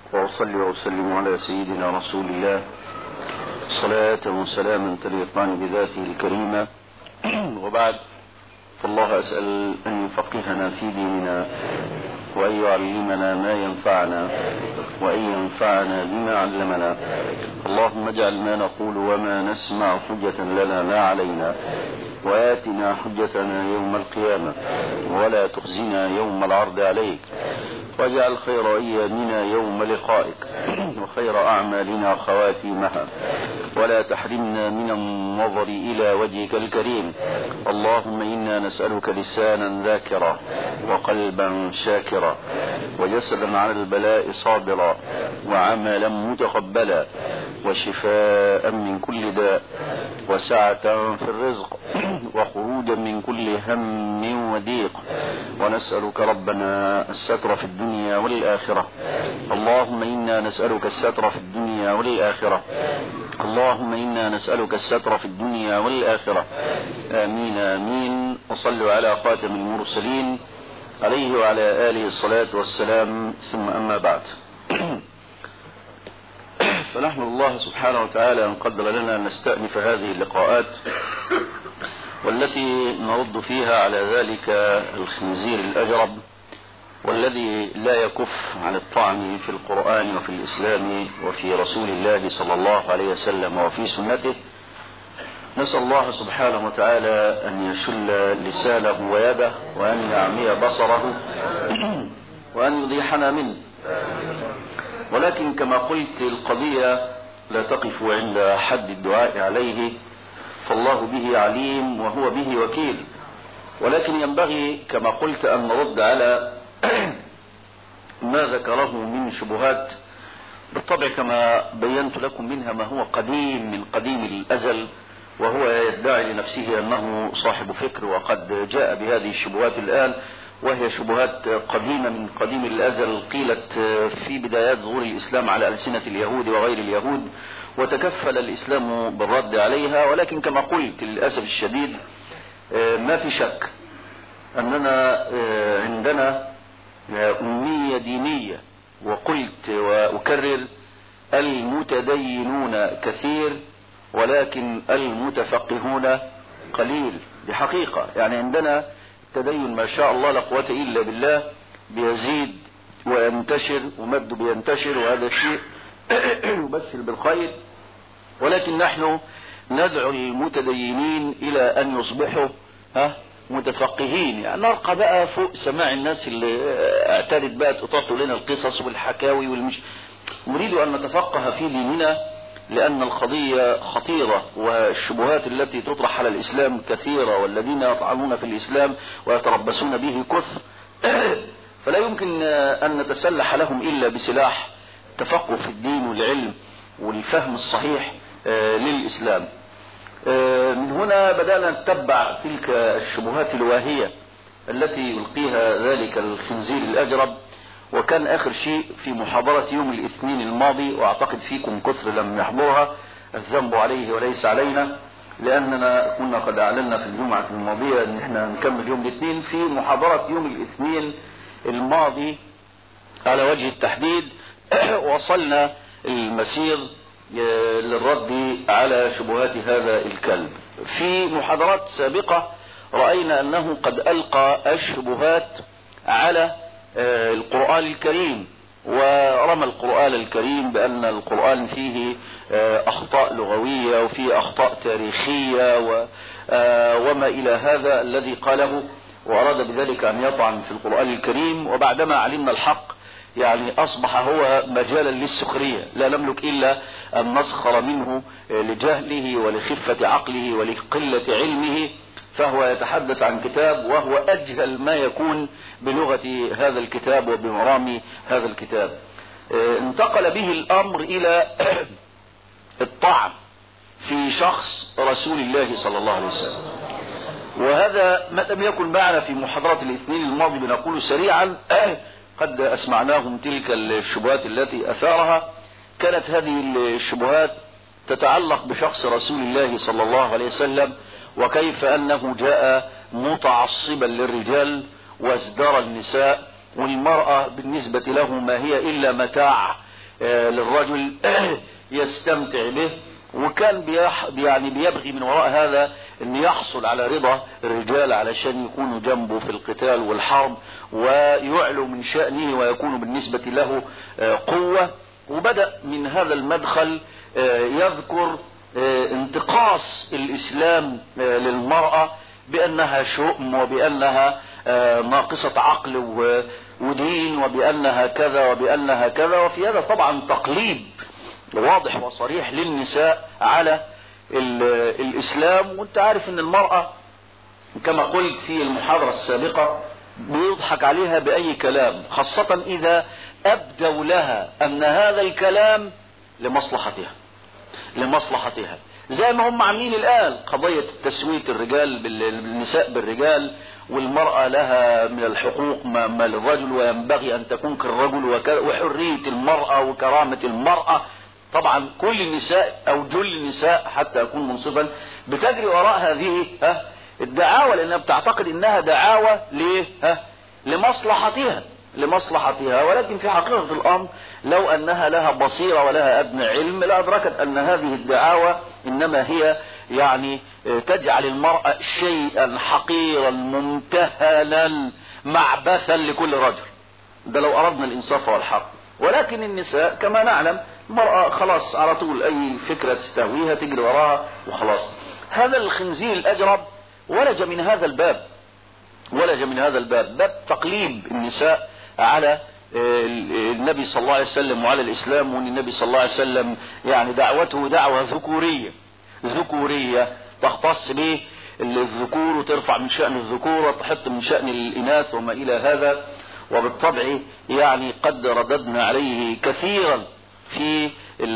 وأصلي وأسلم على سيدنا رسول الله صلاة وسلاما تليقان بذاته الكريمة وبعد فالله أسأل أن يفقهنا في ديننا وأن يعلمنا ما ينفعنا وأن ينفعنا بما علمنا اللهم اجعل ما نقول وما نسمع حجة لنا لا علينا وآتنا حجتنا يوم القيامة ولا تخزنا يوم العرض عليك واجعل خير أيامنا يوم لقائك وخير أعمالنا خواتيمها ولا تحرمنا من النظر إلى وجهك الكريم اللهم إنا نسألك لسانا ذاكرا وقلبا شاكرا وجسدا على البلاء صابرا وعملا متقبلا وشفاء من كل داء وسعة في الرزق وخروجا من كل هم وضيق ونسألك ربنا الستر في الدنيا والآخرة اللهم إنا نسألك الستر في الدنيا والآخرة اللهم إنا نسألك الستر في الدنيا والآخرة آمين آمين وصلوا على خاتم المرسلين عليه وعلى آله الصلاة والسلام ثم أما بعد فنحمد الله سبحانه وتعالى أن قدر لنا أن نستأنف هذه اللقاءات والتي نرد فيها على ذلك الخنزير الأجرب والذي لا يكف عن الطعن في القرآن وفي الإسلام وفي رسول الله صلى الله عليه وسلم وفي سنته نسأل الله سبحانه وتعالى أن يشل لسانه ويده وأن يعمي بصره وأن يضيحنا منه ولكن كما قلت القضية لا تقف عند حد الدعاء عليه فالله به عليم وهو به وكيل ولكن ينبغي كما قلت أن نرد على ما ذكره من شبهات بالطبع كما بينت لكم منها ما هو قديم من قديم الأزل وهو يدعي لنفسه أنه صاحب فكر وقد جاء بهذه الشبهات الآن وهي شبهات قديمة من قديم الأزل قيلت في بدايات ظهور الإسلام على ألسنة اليهود وغير اليهود وتكفل الإسلام بالرد عليها ولكن كما قلت للأسف الشديد ما في شك أننا عندنا أمية دينية وقلت وأكرر المتدينون كثير ولكن المتفقهون قليل بحقيقة يعني عندنا التدين ما شاء الله لا قوة إلا بالله بيزيد وينتشر ومبدو بينتشر وهذا شيء يبشر بالخير ولكن نحن ندعو المتدينين إلى أن يصبحوا ها متفقهين يعني نرقى بقى فوق سماع الناس اللي اعتادت بقى تطاط لنا القصص والحكاوي والمش نريد أن نتفقه في ديننا لأن القضية خطيرة والشبهات التي تطرح على الإسلام كثيرة والذين يطعنون في الإسلام ويتربصون به كثر فلا يمكن أن نتسلح لهم إلا بسلاح التفقه في الدين والعلم والفهم الصحيح للإسلام من هنا بدأنا نتبع تلك الشبهات الواهية التي يلقيها ذلك الخنزير الأجرب وكان آخر شيء في محاضرة يوم الاثنين الماضي وأعتقد فيكم كثر لم يحضرها الذنب عليه وليس علينا لأننا كنا قد أعلنا في الجمعة الماضية أن احنا نكمل يوم الاثنين في محاضرة يوم الاثنين الماضي على وجه التحديد وصلنا المسير للرد على شبهات هذا الكلب في محاضرات سابقة رأينا أنه قد ألقى الشبهات على القرآن الكريم ورمى القرآن الكريم بأن القرآن فيه أخطاء لغوية وفيه أخطاء تاريخية وما إلى هذا الذي قاله وأراد بذلك أن يطعن في القرآن الكريم وبعدما علمنا الحق يعني أصبح هو مجالا للسخرية لا نملك إلا أن نسخر منه لجهله ولخفة عقله ولقلة علمه فهو يتحدث عن كتاب وهو أجهل ما يكون بلغة هذا الكتاب وبمرام هذا الكتاب انتقل به الأمر إلى الطعن في شخص رسول الله صلى الله عليه وسلم وهذا ما لم يكن معنا في محاضرة الاثنين الماضي بنقول سريعا قد أسمعناهم تلك الشبهات التي أثارها كانت هذه الشبهات تتعلق بشخص رسول الله صلى الله عليه وسلم وكيف أنه جاء متعصبا للرجال وازدرى النساء والمرأة بالنسبة له ما هي إلا متاع للرجل يستمتع به وكان بيح يعني بيبغي من وراء هذا ان يحصل على رضا الرجال علشان يكونوا جنبه في القتال والحرب ويعلو من شأنه ويكون بالنسبة له قوة وبدأ من هذا المدخل يذكر انتقاص الإسلام للمرأة بأنها شؤم وبأنها ناقصة عقل ودين وبأنها كذا وبأنها كذا وفي هذا طبعا تقليد واضح وصريح للنساء على الإسلام وانت عارف ان المرأة كما قلت في المحاضرة السابقة بيضحك عليها بأي كلام خاصة إذا أبدوا لها أن هذا الكلام لمصلحتها لمصلحتها زي ما هم عاملين الآن قضية تسوية الرجال بالنساء بالرجال والمرأة لها من الحقوق ما, ما للرجل وينبغي أن تكون كالرجل وحرية المرأة وكرامة المرأة طبعا كل النساء أو جل النساء حتى أكون منصفا بتجري وراء هذه ها الدعاوى لأنها بتعتقد أنها دعاوى ليه ها لمصلحتها لمصلحتها ولكن في حقيقة الأمر لو أنها لها بصيرة ولها أدنى علم لأدركت أن هذه الدعاوى إنما هي يعني تجعل المرأة شيئا حقيرا ممتهنا معبثا لكل رجل ده لو أردنا الإنصاف والحق ولكن النساء كما نعلم المرأة خلاص على طول أي فكرة تستهويها تجري وراها وخلاص هذا الخنزير الأجرب ولج من هذا الباب ولج من هذا الباب باب تقليب النساء على النبي صلى الله عليه وسلم وعلى الإسلام وأن النبي صلى الله عليه وسلم يعني دعوته دعوة ذكورية ذكورية تختص به الذكور وترفع من شأن الذكور وتحط من شأن الإناث وما إلى هذا وبالطبع يعني قد رددنا عليه كثيرا في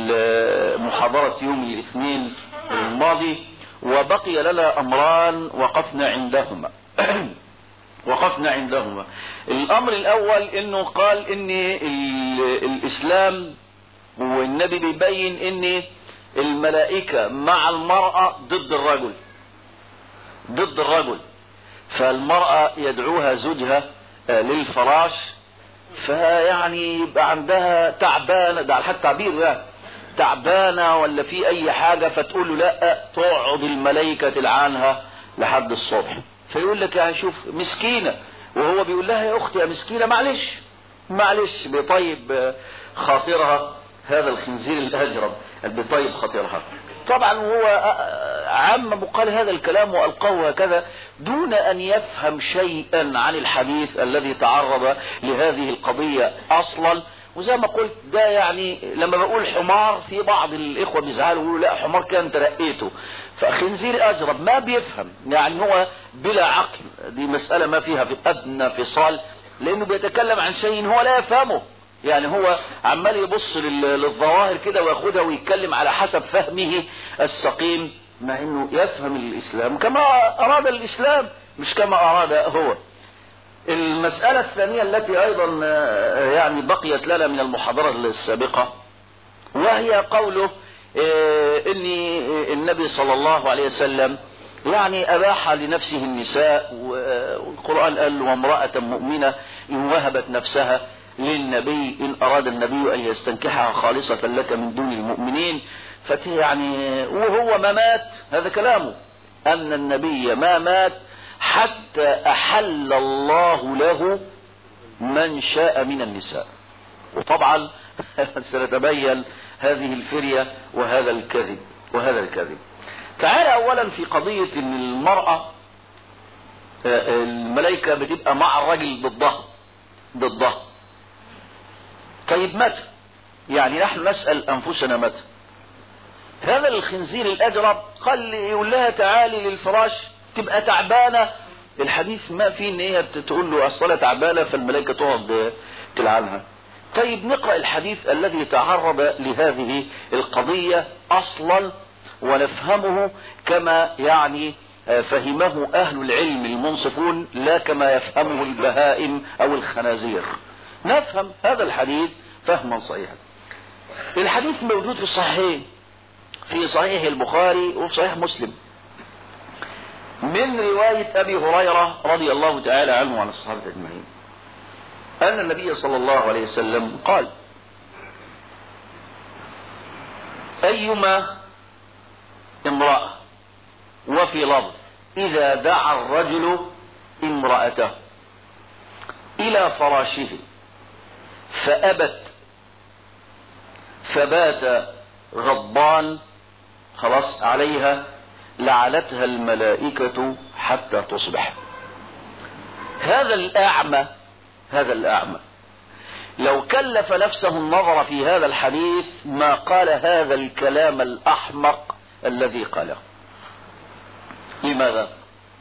محاضرة يوم الاثنين الماضي وبقي لنا أمران وقفنا عندهما وقفنا عندهما الأمر الأول أنه قال أن الإسلام والنبي بيبين أن الملائكة مع المرأة ضد الرجل ضد الرجل فالمرأة يدعوها زوجها للفراش فيعني يبقى عندها تعبانة ده على حد تعبير يعني تعبانة ولا في أي حاجة فتقول له لا تقعد الملائكة تلعنها لحد الصبح فيقول لك يعني شوف مسكينة وهو بيقول لها يا أختي يا مسكينة معلش معلش بيطيب خاطرها هذا الخنزير الأجرب بيطيب خاطرها طبعا هو عم قال هذا الكلام وألقاه هكذا دون أن يفهم شيئا عن الحديث الذي تعرض لهذه القضية أصلا وزي ما قلت ده يعني لما بقول حمار في بعض الإخوة بيزعلوا يقولوا لا حمار كان ترقيته فخنزير أجرب ما بيفهم يعني هو بلا عقل دي مسألة ما فيها في أدنى فصال لأنه بيتكلم عن شيء هو لا يفهمه يعني هو عمال يبص للظواهر كده وياخدها ويتكلم على حسب فهمه السقيم مع انه يفهم الاسلام كما اراد الاسلام مش كما اراد هو المسألة الثانية التي ايضا يعني بقيت لنا من المحاضرة السابقة وهي قوله ان النبي صلى الله عليه وسلم يعني اباح لنفسه النساء والقرآن قال وامرأة مؤمنة ان وهبت نفسها للنبي إن أراد النبي أن يستنكحها خالصة لك من دون المؤمنين يعني وهو ما مات هذا كلامه أن النبي ما مات حتى أحل الله له من شاء من النساء وطبعا سنتبين هذه الفرية وهذا الكذب وهذا الكذب تعال أولا في قضية أن المرأة الملائكة بتبقى مع الرجل ضدها ضدها طيب متى يعني نحن نسأل أنفسنا متى هذا الخنزير الأجرب قال يقول لها تعالي للفراش تبقى تعبانة الحديث ما فيه ان هي تقول له الصلاة تعبانة فالملائكة تقعد تلعنها طيب نقرأ الحديث الذي تعرض لهذه القضية أصلا ونفهمه كما يعني فهمه أهل العلم المنصفون لا كما يفهمه البهائم أو الخنازير نفهم هذا الحديث فهما صحيحا الحديث موجود في الصحيحين في صحيح البخاري وفي صحيح مسلم من رواية أبي هريرة رضي الله تعالى عنه وعن الصحابة أجمعين أن النبي صلى الله عليه وسلم قال أيما امرأة وفي لفظ إذا دعا الرجل امرأته إلى فراشه فأبت فبات غضبان خلاص عليها لعنتها الملائكة حتى تصبح هذا الأعمى هذا الأعمى لو كلف نفسه النظر في هذا الحديث ما قال هذا الكلام الأحمق الذي قاله لماذا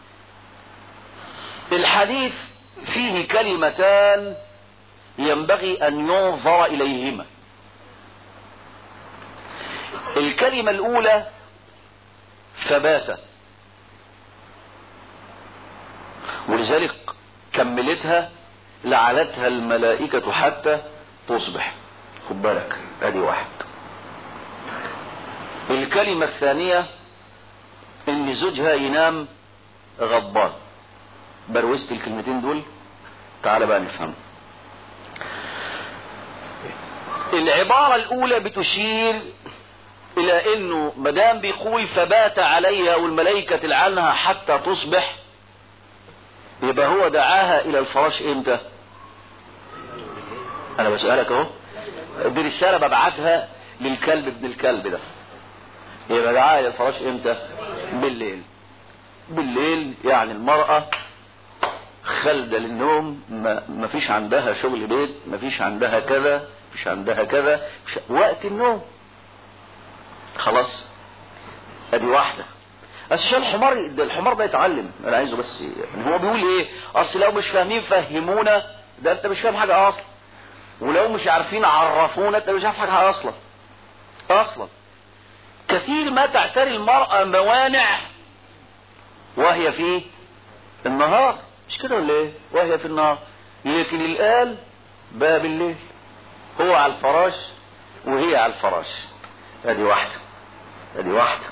الحديث فيه كلمتان ينبغي أن ينظر إليهما الكلمة الأولى فبات ولذلك كملتها لعنتها الملائكة حتى تصبح خد بالك ادي واحد الكلمة الثانية ان زوجها ينام غضبان بروزت الكلمتين دول تعال بقى نفهم العبارة الاولى بتشير الى انه مدام بيقول فبات عليها والملائكة تلعنها حتى تصبح يبقى هو دعاها الى الفراش امتى انا بسألك اهو دي رسالة ببعتها للكلب ابن الكلب ده يبقى دعاها الى الفراش امتى بالليل بالليل يعني المرأة خلدة للنوم ما, ما فيش عندها شغل بيت ما فيش عندها كذا مش عندها كذا مش وقت النوم خلاص ادي واحدة بس عشان الحمار ده الحمار ده يتعلم انا عايزه بس يعني هو بيقول ايه اصل لو مش فاهمين فهمونا ده انت مش فاهم حاجة اصلا ولو مش عارفين عرفونا انت مش عارف حاجة اصلا اصلا كثير ما تعتري المرأة موانع وهي في النهار مش كده ولا ايه وهي في النهار لكن الآن باب الليل هو على الفراش وهي على الفراش ادي واحدة ادي واحدة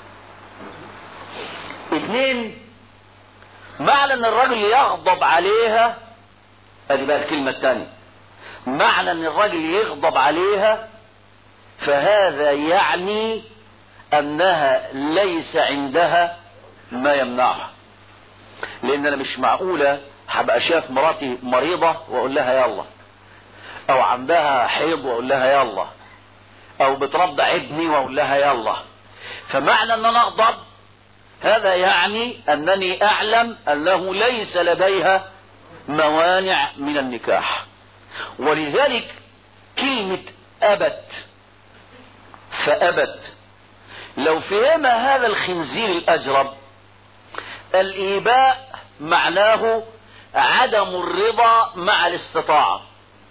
اثنين معنى ان الرجل يغضب عليها ادي بقى الكلمة الثانية معنى ان الرجل يغضب عليها فهذا يعني انها ليس عندها ما يمنعها لان انا مش معقولة هبقى شاف مراتي مريضة واقول لها يلا او عندها حيض واقول لها يلا او بترضع ابني واقول لها يلا فمعنى ان انا اغضب هذا يعني انني اعلم انه ليس لديها موانع من النكاح ولذلك كلمة ابت فابت لو فهم هذا الخنزير الاجرب الايباء معناه عدم الرضا مع الاستطاعة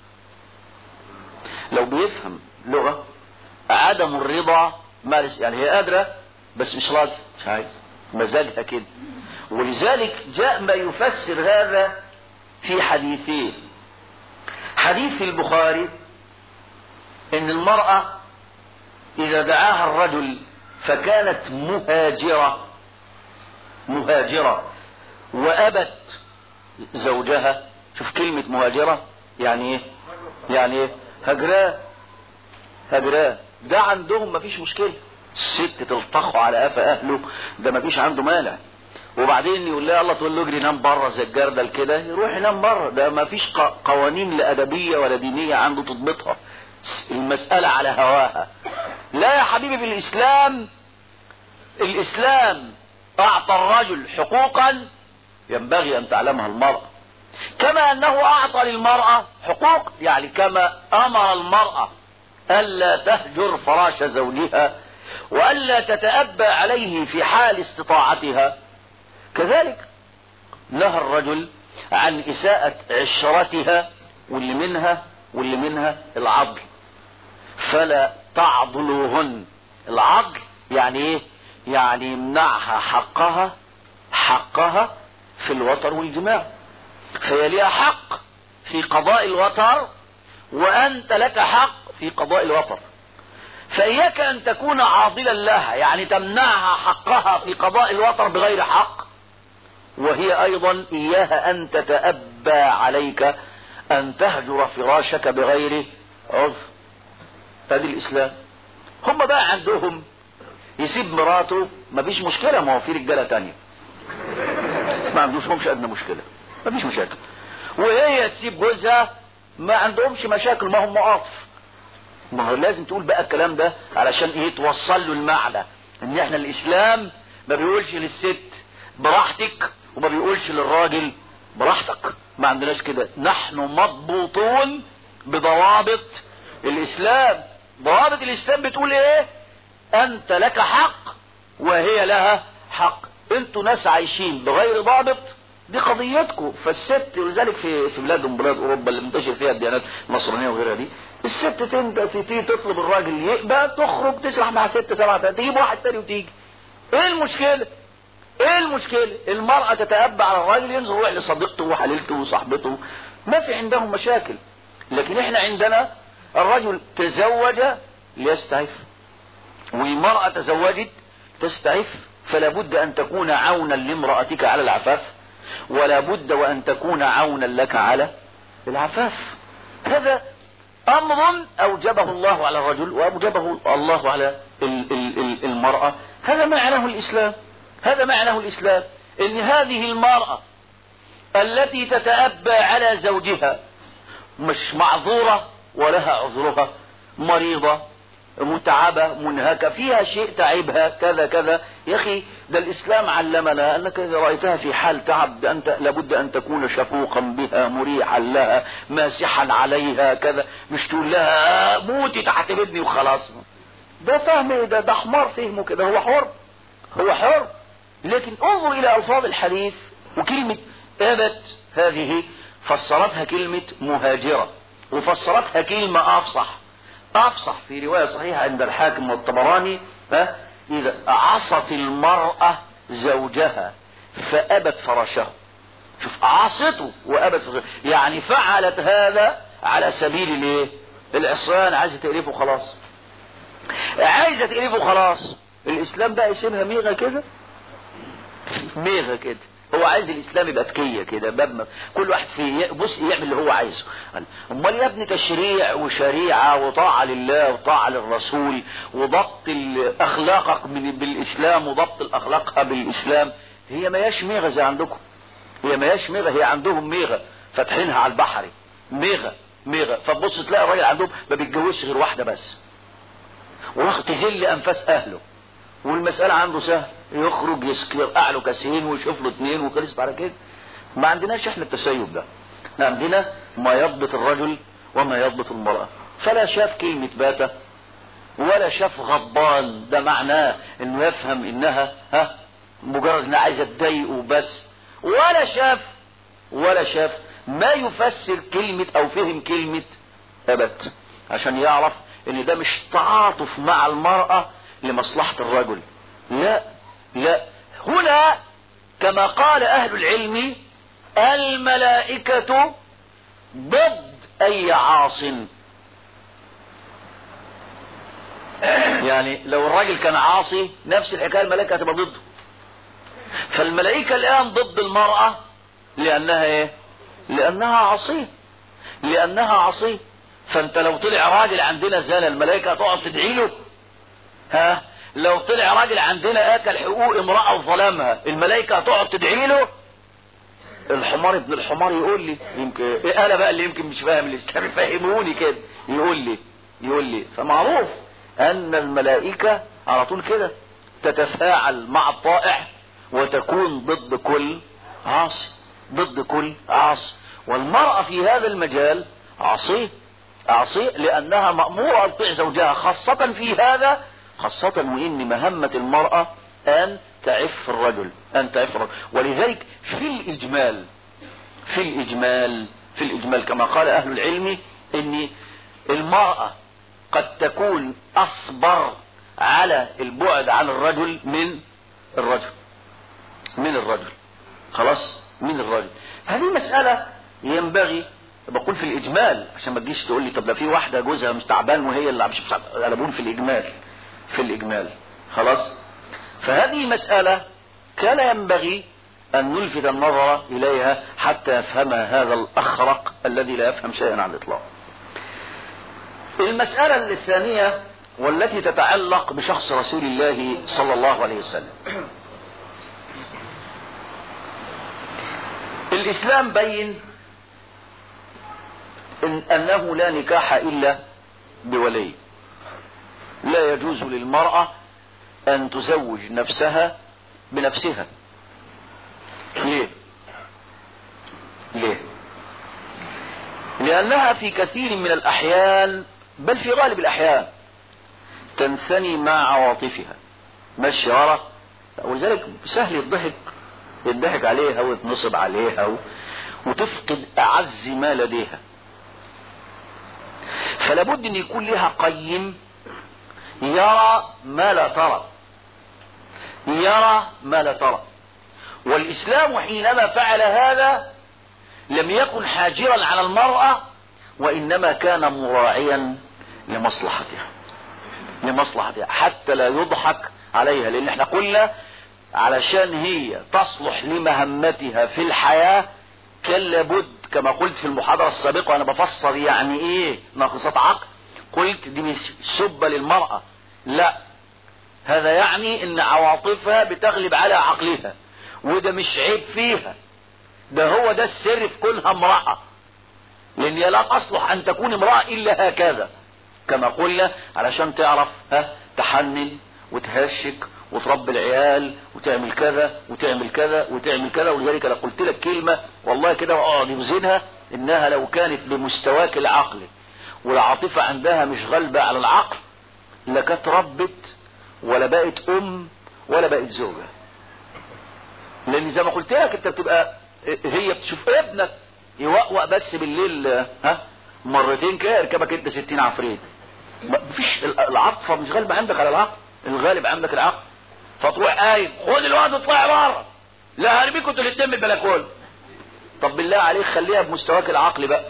لو بيفهم لغة عدم الرضا مع يعني هي قادرة بس مش راضي مش عايز مزاجها كده ولذلك جاء ما يفسر هذا في حديثين حديث في البخاري ان المرأة اذا دعاها الرجل فكانت مهاجرة مهاجرة وابت زوجها شوف كلمة مهاجرة يعني ايه يعني ايه هجراه هجراه ده عندهم مفيش مشكلة الست تلطخه على قفا اهله ده مفيش عنده مانع وبعدين يقول لها الله تقول له اجري نام بره زي الجردل كده يروح ينام بره ده مفيش قوانين لا ادبيه ولا دينيه عنده تضبطها المساله على هواها لا يا حبيبي في الاسلام الاسلام اعطى الرجل حقوقا ينبغي ان تعلمها المراه كما انه اعطى للمراه حقوق يعني كما امر المراه الا تهجر فراش زوجها والا تتابى عليه في حال استطاعتها كذلك نهى الرجل عن اساءة عشرتها واللي منها واللي منها العضل فلا تعضلوهن العضل يعني ايه يعني يمنعها حقها حقها في الوتر والجماع فهي لها حق في قضاء الوتر وانت لك حق في قضاء الوتر فإياك أن تكون عاضلا لها يعني تمنعها حقها في قضاء الوتر بغير حق وهي أيضا إياها أن تتأبى عليك أن تهجر فراشك بغير عذر هذه الإسلام هم بقى عندهم يسيب مراته مفيش مشكلة ما هو في رجالة تانية ما عندوش همش ادنى مشكلة مفيش مشاكل وهي تسيب جوزها ما عندهمش مشاكل ما هم عاطف ما هو لازم تقول بقى الكلام ده علشان ايه توصل له المعنى ان احنا الاسلام ما بيقولش للست براحتك وما بيقولش للراجل براحتك ما عندناش كده نحن مضبوطون بضوابط الاسلام ضوابط الاسلام بتقول ايه انت لك حق وهي لها حق انتوا ناس عايشين بغير ضابط دي قضيتكم فالست ولذلك في في بلاد من بلاد اوروبا اللي منتشر فيها الديانات النصرانيه وغيرها دي الست تنت تيجي تطلب الراجل يقبل تخرج تسرح مع ست سبعه تجيب واحد تاني وتيجي ايه المشكله؟ ايه المشكله؟ المراه تتأبى على الراجل ينظر يروح لصديقته وحليلته وصاحبته ما في عندهم مشاكل لكن احنا عندنا الرجل تزوج ليستعف والمرأة تزوجت تستعف فلا بد أن تكون عونا لامرأتك على العفاف ولا بد وأن تكون عونا لك على العفاف هذا أمر أوجبه الله على الرجل وأوجبه الله على المرأة هذا معناه الإسلام هذا معناه الإسلام إن هذه المرأة التي تتأبى على زوجها مش معذورة ولها عذرها مريضة متعبة منهكة فيها شيء تعبها كذا كذا يا أخي ده الإسلام علمنا أنك إذا رأيتها في حال تعب أنت لابد أن تكون شفوقا بها مريحا لها ماسحا عليها كذا مش تقول لها موتي تحت ابني وخلاص ده فهم إيه ده ده حمار فهمه كده هو حر هو حر لكن انظر إلى ألفاظ الحديث وكلمة أبت هذه فسرتها كلمة مهاجرة وفسرتها كلمة أفصح أفصح في رواية صحيحة عند الحاكم والطبراني ها إذا عصت المرأة زوجها فأبت فرشه شوف عصته وأبت فرشه يعني فعلت هذا على سبيل الايه العصيان عايزة تقرفه خلاص عايزة تقرفه خلاص الإسلام بقى يسيبها ميغة كده ميغة كده هو عايز الاسلام يبقى تكيه كده باب كل واحد في بص يعمل اللي هو عايزه امال يا ابني تشريع وشريعه وطاعه لله وطاعه للرسول وضبط اخلاقك من بالاسلام وضبط الاخلاقها بالاسلام هي ما هياش ميغه زي عندكم هي ما هياش ميغه هي عندهم ميغه فاتحينها على البحري ميغه ميغه فتبص تلاقي الراجل عندهم ما بيتجوزش غير واحده بس وراح تذل انفاس اهله والمسألة عنده سهل يخرج يسكر أعلى كاسين ويشوف له اثنين وخلصت على كده ما عندناش احنا التسيب ده احنا عندنا ما يضبط الرجل وما يضبط المرأة فلا شاف كلمة باتة ولا شاف غضبان ده معناه انه يفهم انها ها مجرد انها عايزة تضايقه بس ولا شاف ولا شاف ما يفسر كلمة او فهم كلمة ابت عشان يعرف ان ده مش تعاطف مع المرأة لمصلحة الرجل لا لا هنا كما قال أهل العلم الملائكة ضد أي عاص يعني لو الراجل كان عاصي نفس الحكاية الملائكة هتبقى ضده فالملائكة الآن ضد المرأة لأنها إيه؟ لأنها عصية لأنها عصية فأنت لو طلع راجل عندنا زنا الملائكة هتقعد تدعي له ها لو طلع راجل عندنا اكل حقوق امرأة وظلمها الملائكة هتقعد تدعي له الحمار ابن الحمار يقول لي يمكن إيه انا بقى اللي يمكن مش فاهم الاسلام يفهموني كده يقول لي يقول لي فمعروف ان الملائكة على طول كده تتفاعل مع الطائع وتكون ضد كل عاصي ضد كل عاصي والمرأة في هذا المجال عصيه عصيه لأنها مأمورة أن تطيع زوجها خاصة في هذا خاصة وإن مهمة المرأة أن تعف الرجل أن تعف الرجل ولذلك في الإجمال في الإجمال في الإجمال كما قال أهل العلم أن المرأة قد تكون أصبر على البعد عن الرجل من الرجل من الرجل خلاص من الرجل هذه مسألة ينبغي بقول في الإجمال عشان ما تجيش تقول لي طب ده في واحدة جوزها مش تعبان وهي اللي مش أنا بقول في الإجمال في الإجمال خلاص فهذه مسألة كان ينبغي أن نلفت النظر إليها حتى يفهم هذا الأخرق الذي لا يفهم شيئا على الإطلاق المسألة الثانية والتي تتعلق بشخص رسول الله صلى الله عليه وسلم الإسلام بين إن أنه لا نكاح إلا بولي لا يجوز للمرأة أن تزوج نفسها بنفسها ليه ليه لأنها في كثير من الأحيان بل في غالب الأحيان تنثني مع عواطفها ماشي ورا ولذلك سهل يضحك يضحك عليها ويتنصب عليها و... وتفقد أعز ما لديها فلا بد أن يكون لها قيم يرى ما لا ترى يرى ما لا ترى والإسلام حينما فعل هذا لم يكن حاجرا على المرأة وإنما كان مراعيا لمصلحتها لمصلحتها حتى لا يضحك عليها لأن احنا قلنا علشان هي تصلح لمهمتها في الحياة كان لابد كما قلت في المحاضرة السابقة وأنا بفسر يعني إيه ناقصات عقل قلت دي مش سبة للمرأة لا هذا يعني ان عواطفها بتغلب على عقلها وده مش عيب فيها ده هو ده السر في كونها امرأة لان هي لا تصلح ان تكون امرأة الا هكذا كما قلنا علشان تعرف ها تحنن وتهشك وتربي العيال وتعمل كذا وتعمل كذا وتعمل كذا ولذلك لو قلت لك كلمة والله كده واقعد يوزنها انها لو كانت بمستواك العقلي والعاطفة عندها مش غالبة على العقل لكانت ربت ولا بقت ام ولا بقت زوجة لان زي ما قلت لك انت بتبقى هي بتشوف ابنك يوقوق بس بالليل ها مرتين كده يركبك انت ستين عفريت مفيش العاطفة مش غالبة عندك على العقل الغالب عندك العقل فتروح قايم خد الواد واطلع بره لا هرميكوا انتوا الاتنين من البلكونه طب بالله عليك خليها بمستواك العقلي بقى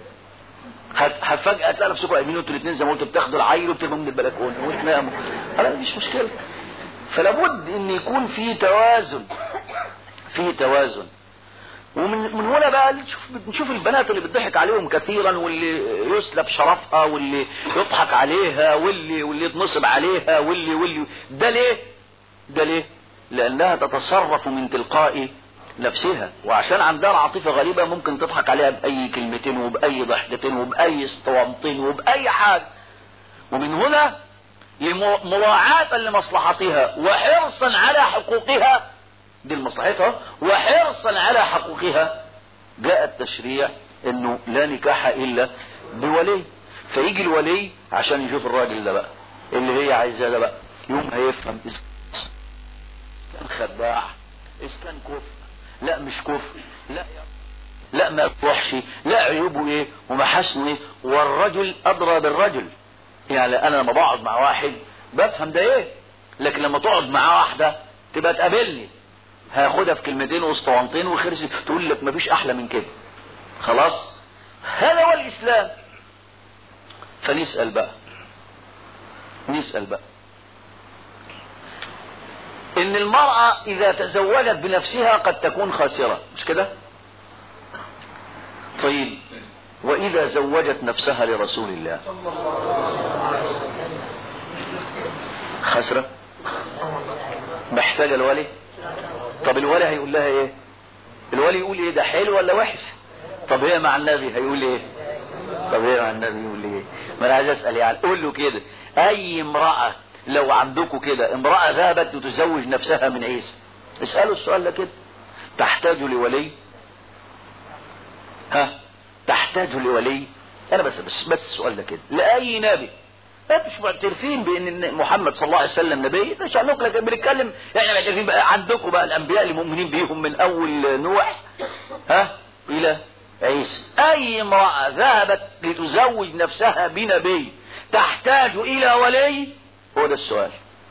فجأة تلاقي نفسكم قايمين انتوا الاثنين زي ما قلت بتاخدوا العيل وبترموا من البلكونه وتناموا انا مفيش مشكله فلابد ان يكون في توازن في توازن ومن من هنا بقى نشوف نشوف البنات اللي بتضحك عليهم كثيرا واللي يسلب شرفها واللي يضحك عليها واللي واللي يتنصب عليها واللي واللي ده ليه؟ ده ليه؟ لانها تتصرف من تلقاء نفسها وعشان عندها العاطفة غريبة ممكن تضحك عليها بأي كلمتين وبأي ضحكتين وبأي اسطوانتين وبأي حاجة ومن هنا مراعاة لمصلحتها وحرصا على حقوقها دي لمصلحتها وحرصا على حقوقها جاء التشريع انه لا نكاح الا بولي فيجي الولي عشان يشوف الراجل ده بقى اللي هي عايزاه ده بقى يوم هيفهم اذا كان خداع اذا كان كفر لا مش كفر لا لا ما وحشي لا عيوبه ايه ومحاسنه ايه والرجل ادرى بالرجل يعني انا لما بقعد مع واحد بفهم ده ايه لكن لما تقعد مع واحدة تبقى تقابلني هاخدها في كلمتين واسطوانتين وخرج تقول لك مفيش احلى من كده خلاص هذا هو الاسلام فنسأل بقى نسأل بقى ان المرأة اذا تزوجت بنفسها قد تكون خاسرة مش كده طيب واذا زوجت نفسها لرسول الله خسرة محتاجة الولي طب الولي هيقول لها ايه الولي يقول ايه ده حلو ولا وحش طب هي مع النبي هيقول ايه طب هي مع النبي يقول ايه ما انا عايز اسال يعني قول له كده اي امرأة لو عندكم كده امرأة ذهبت لتزوج نفسها من عيسى اسألوا السؤال ده كده تحتاج لولي ها تحتاج لولي انا بس بس بس السؤال ده كده لاي نبي انتوا مش معترفين بان محمد صلى الله عليه وسلم نبي ده شأنكم لكن بنتكلم احنا معترفين بقى عندكم بقى الانبياء اللي مؤمنين بيهم من اول نوح ها الى عيسى اي امرأة ذهبت لتزوج نفسها بنبي تحتاج الى ولي هو ده السؤال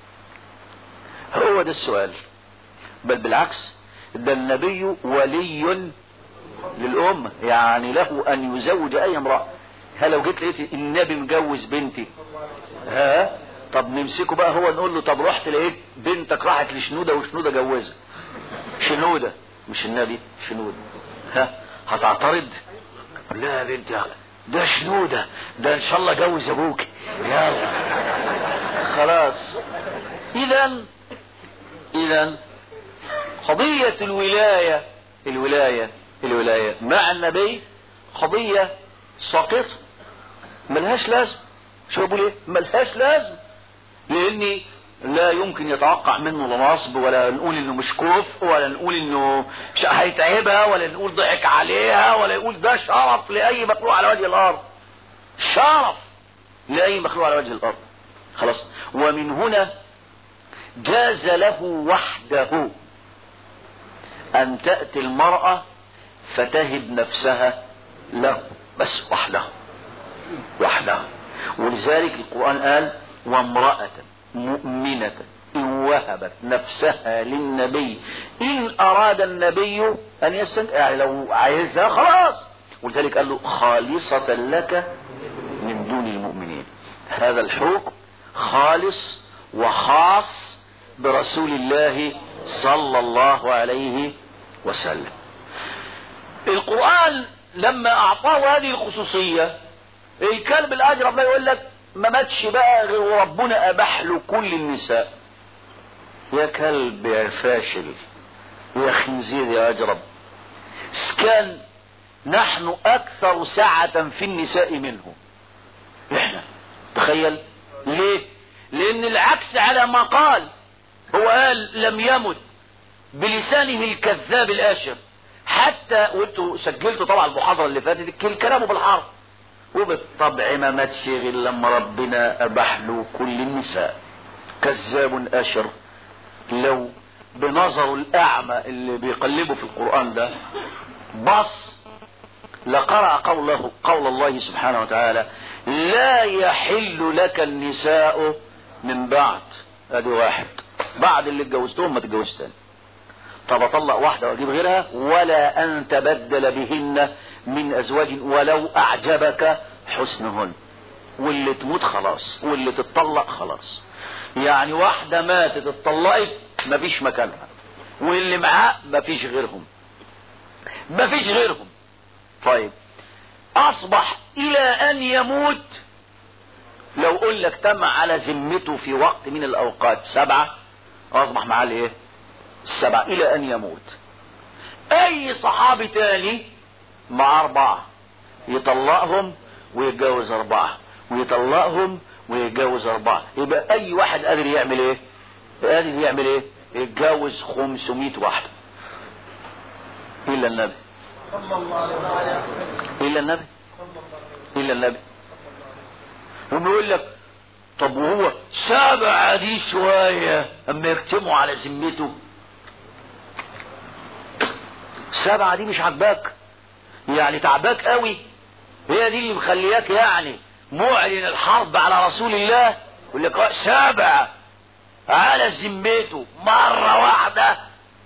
هو ده السؤال بل بالعكس ده النبي ولي للأمة يعني له أن يزوج أي امرأة هل لو جيت لقيت النبي مجوز بنتي ها طب نمسكه بقى هو نقول له طب رحت لقيت بنتك راحت لشنودة وشنودة جوزها شنودة مش النبي شنودة ها هتعترض لا يا بنتي ده شنودة ده ان شاء الله جوز ابوك يلا خلاص اذا اذا قضية الولاية الولاية الولاية مع النبي قضية ساقطة ملهاش لازم شو بقول ايه ملهاش لازم لاني لا يمكن يتوقع منه لا نصب ولا نقول انه مش كفء ولا نقول انه هيتعبها ولا نقول ضحك عليها ولا يقول ده شرف لاي مخلوق على وجه الارض شرف لاي مخلوق على وجه الارض خلاص ومن هنا جاز له وحده ان تاتي المراه فتهب نفسها له بس وحده وحده ولذلك القران قال وامراه مؤمنة إن وهبت نفسها للنبي إن أراد النبي أن يستنك يعني لو عايزها خلاص ولذلك قال له خالصة لك من دون المؤمنين هذا الحكم خالص وخاص برسول الله صلى الله عليه وسلم القرآن لما أعطاه هذه الخصوصية الكلب الأجرب لا يقول لك ما ماتش بقى غير وربنا اباح له كل النساء يا كلب يا فاشل يا خنزير يا اجرب كان نحن اكثر سعة في النساء منه احنا تخيل ليه لان العكس على ما قال هو قال لم يمت بلسانه الكذاب الاشر حتى وانتوا سجلتوا طبعا المحاضرة اللي فاتت كلامه بالحرف وبالطبع ما ماتش غير لما ربنا اباح له كل النساء كذاب اشر لو بنظره الاعمى اللي بيقلبه في القران ده بص لقرأ قوله قول الله سبحانه وتعالى لا يحل لك النساء من بعد ادي واحد بعد اللي اتجوزتهم ما تتجوز تاني طب اطلق واحده واجيب غيرها ولا ان تبدل بهن من ازواج ولو اعجبك حسنهن واللي تموت خلاص واللي تتطلق خلاص يعني واحدة ماتت اتطلقت مفيش مكانها واللي معاه مفيش غيرهم مفيش غيرهم طيب اصبح الى ان يموت لو اقول لك تم على ذمته في وقت من الاوقات سبعة اصبح معاه الايه السبعة الى ان يموت اي صحابي تاني مع اربعة يطلقهم ويتجوز اربعة ويطلقهم ويتجوز اربعة يبقى اي واحد قادر يعمل ايه قادر يعمل ايه يتجوز 500 واحدة الا النبي الا النبي الا النبي وبيقول لك طب وهو سابع دي شوية اما يختموا على ذمته سبعة دي مش عجباك يعني تعباك قوي هي دي اللي مخلياك يعني معلن الحرب على رسول الله يقول لك سبعة على ذمته مرة واحدة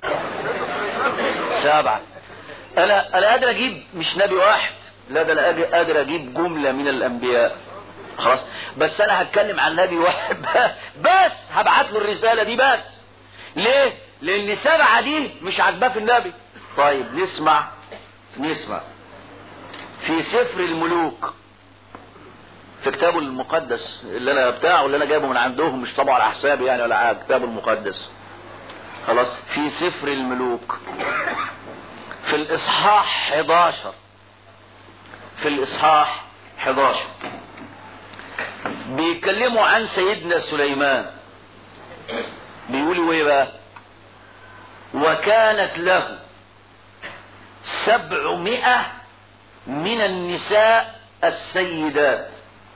سبعة انا انا قادر اجيب مش نبي واحد لا ده انا قادر اجيب جملة من الانبياء خلاص بس انا هتكلم عن نبي واحد بس هبعت له الرسالة دي بس ليه لان سبعة دي مش عاجباه في النبي طيب نسمع نسمع في سفر الملوك في كتابه المقدس اللي انا بتاعه اللي انا جايبه من عندهم مش طبعا على حسابي يعني ولا حاجه كتابه المقدس خلاص في سفر الملوك في الاصحاح 11 في الاصحاح 11 بيتكلموا عن سيدنا سليمان بيقولوا ايه بقى وكانت له سبعمائة من النساء السيدات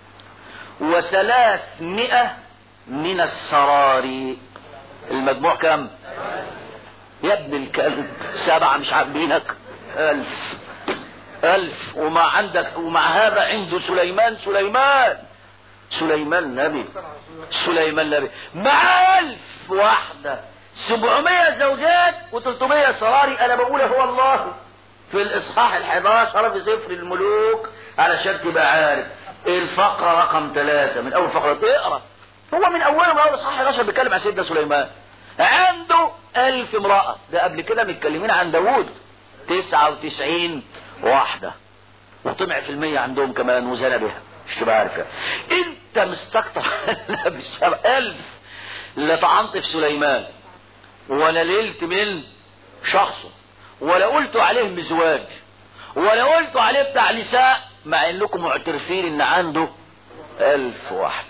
وثلاثمائة من السراري المجموع كم يا ابن الكلب سبعة مش عاجبينك ألف ألف وما عندك ومع هذا عنده سليمان سليمان سليمان نبي سليمان نبي مع ألف واحدة سبعمية زوجات وتلتمية سراري أنا بقولها هو الله في الإصحاح الحداشر في سفر الملوك علشان تبقى عارف الفقرة رقم ثلاثة من أول فقرة اقرأ هو من أوله من أول إصحاح 11 بيتكلم عن سيدنا سليمان عنده ألف امرأة ده قبل كده متكلمين عن داوود تسعة وتسعين واحدة وطمع في المية عندهم كمان وزنى بها مش تبقى عارف يعني. انت مستكتر بالسبع ألف لا طعنت في سليمان ولا ليلت من شخصه ولا قلت عليه مزواج ولا قلت عليه بتاع نساء مع انكم معترفين ان عنده ألف واحد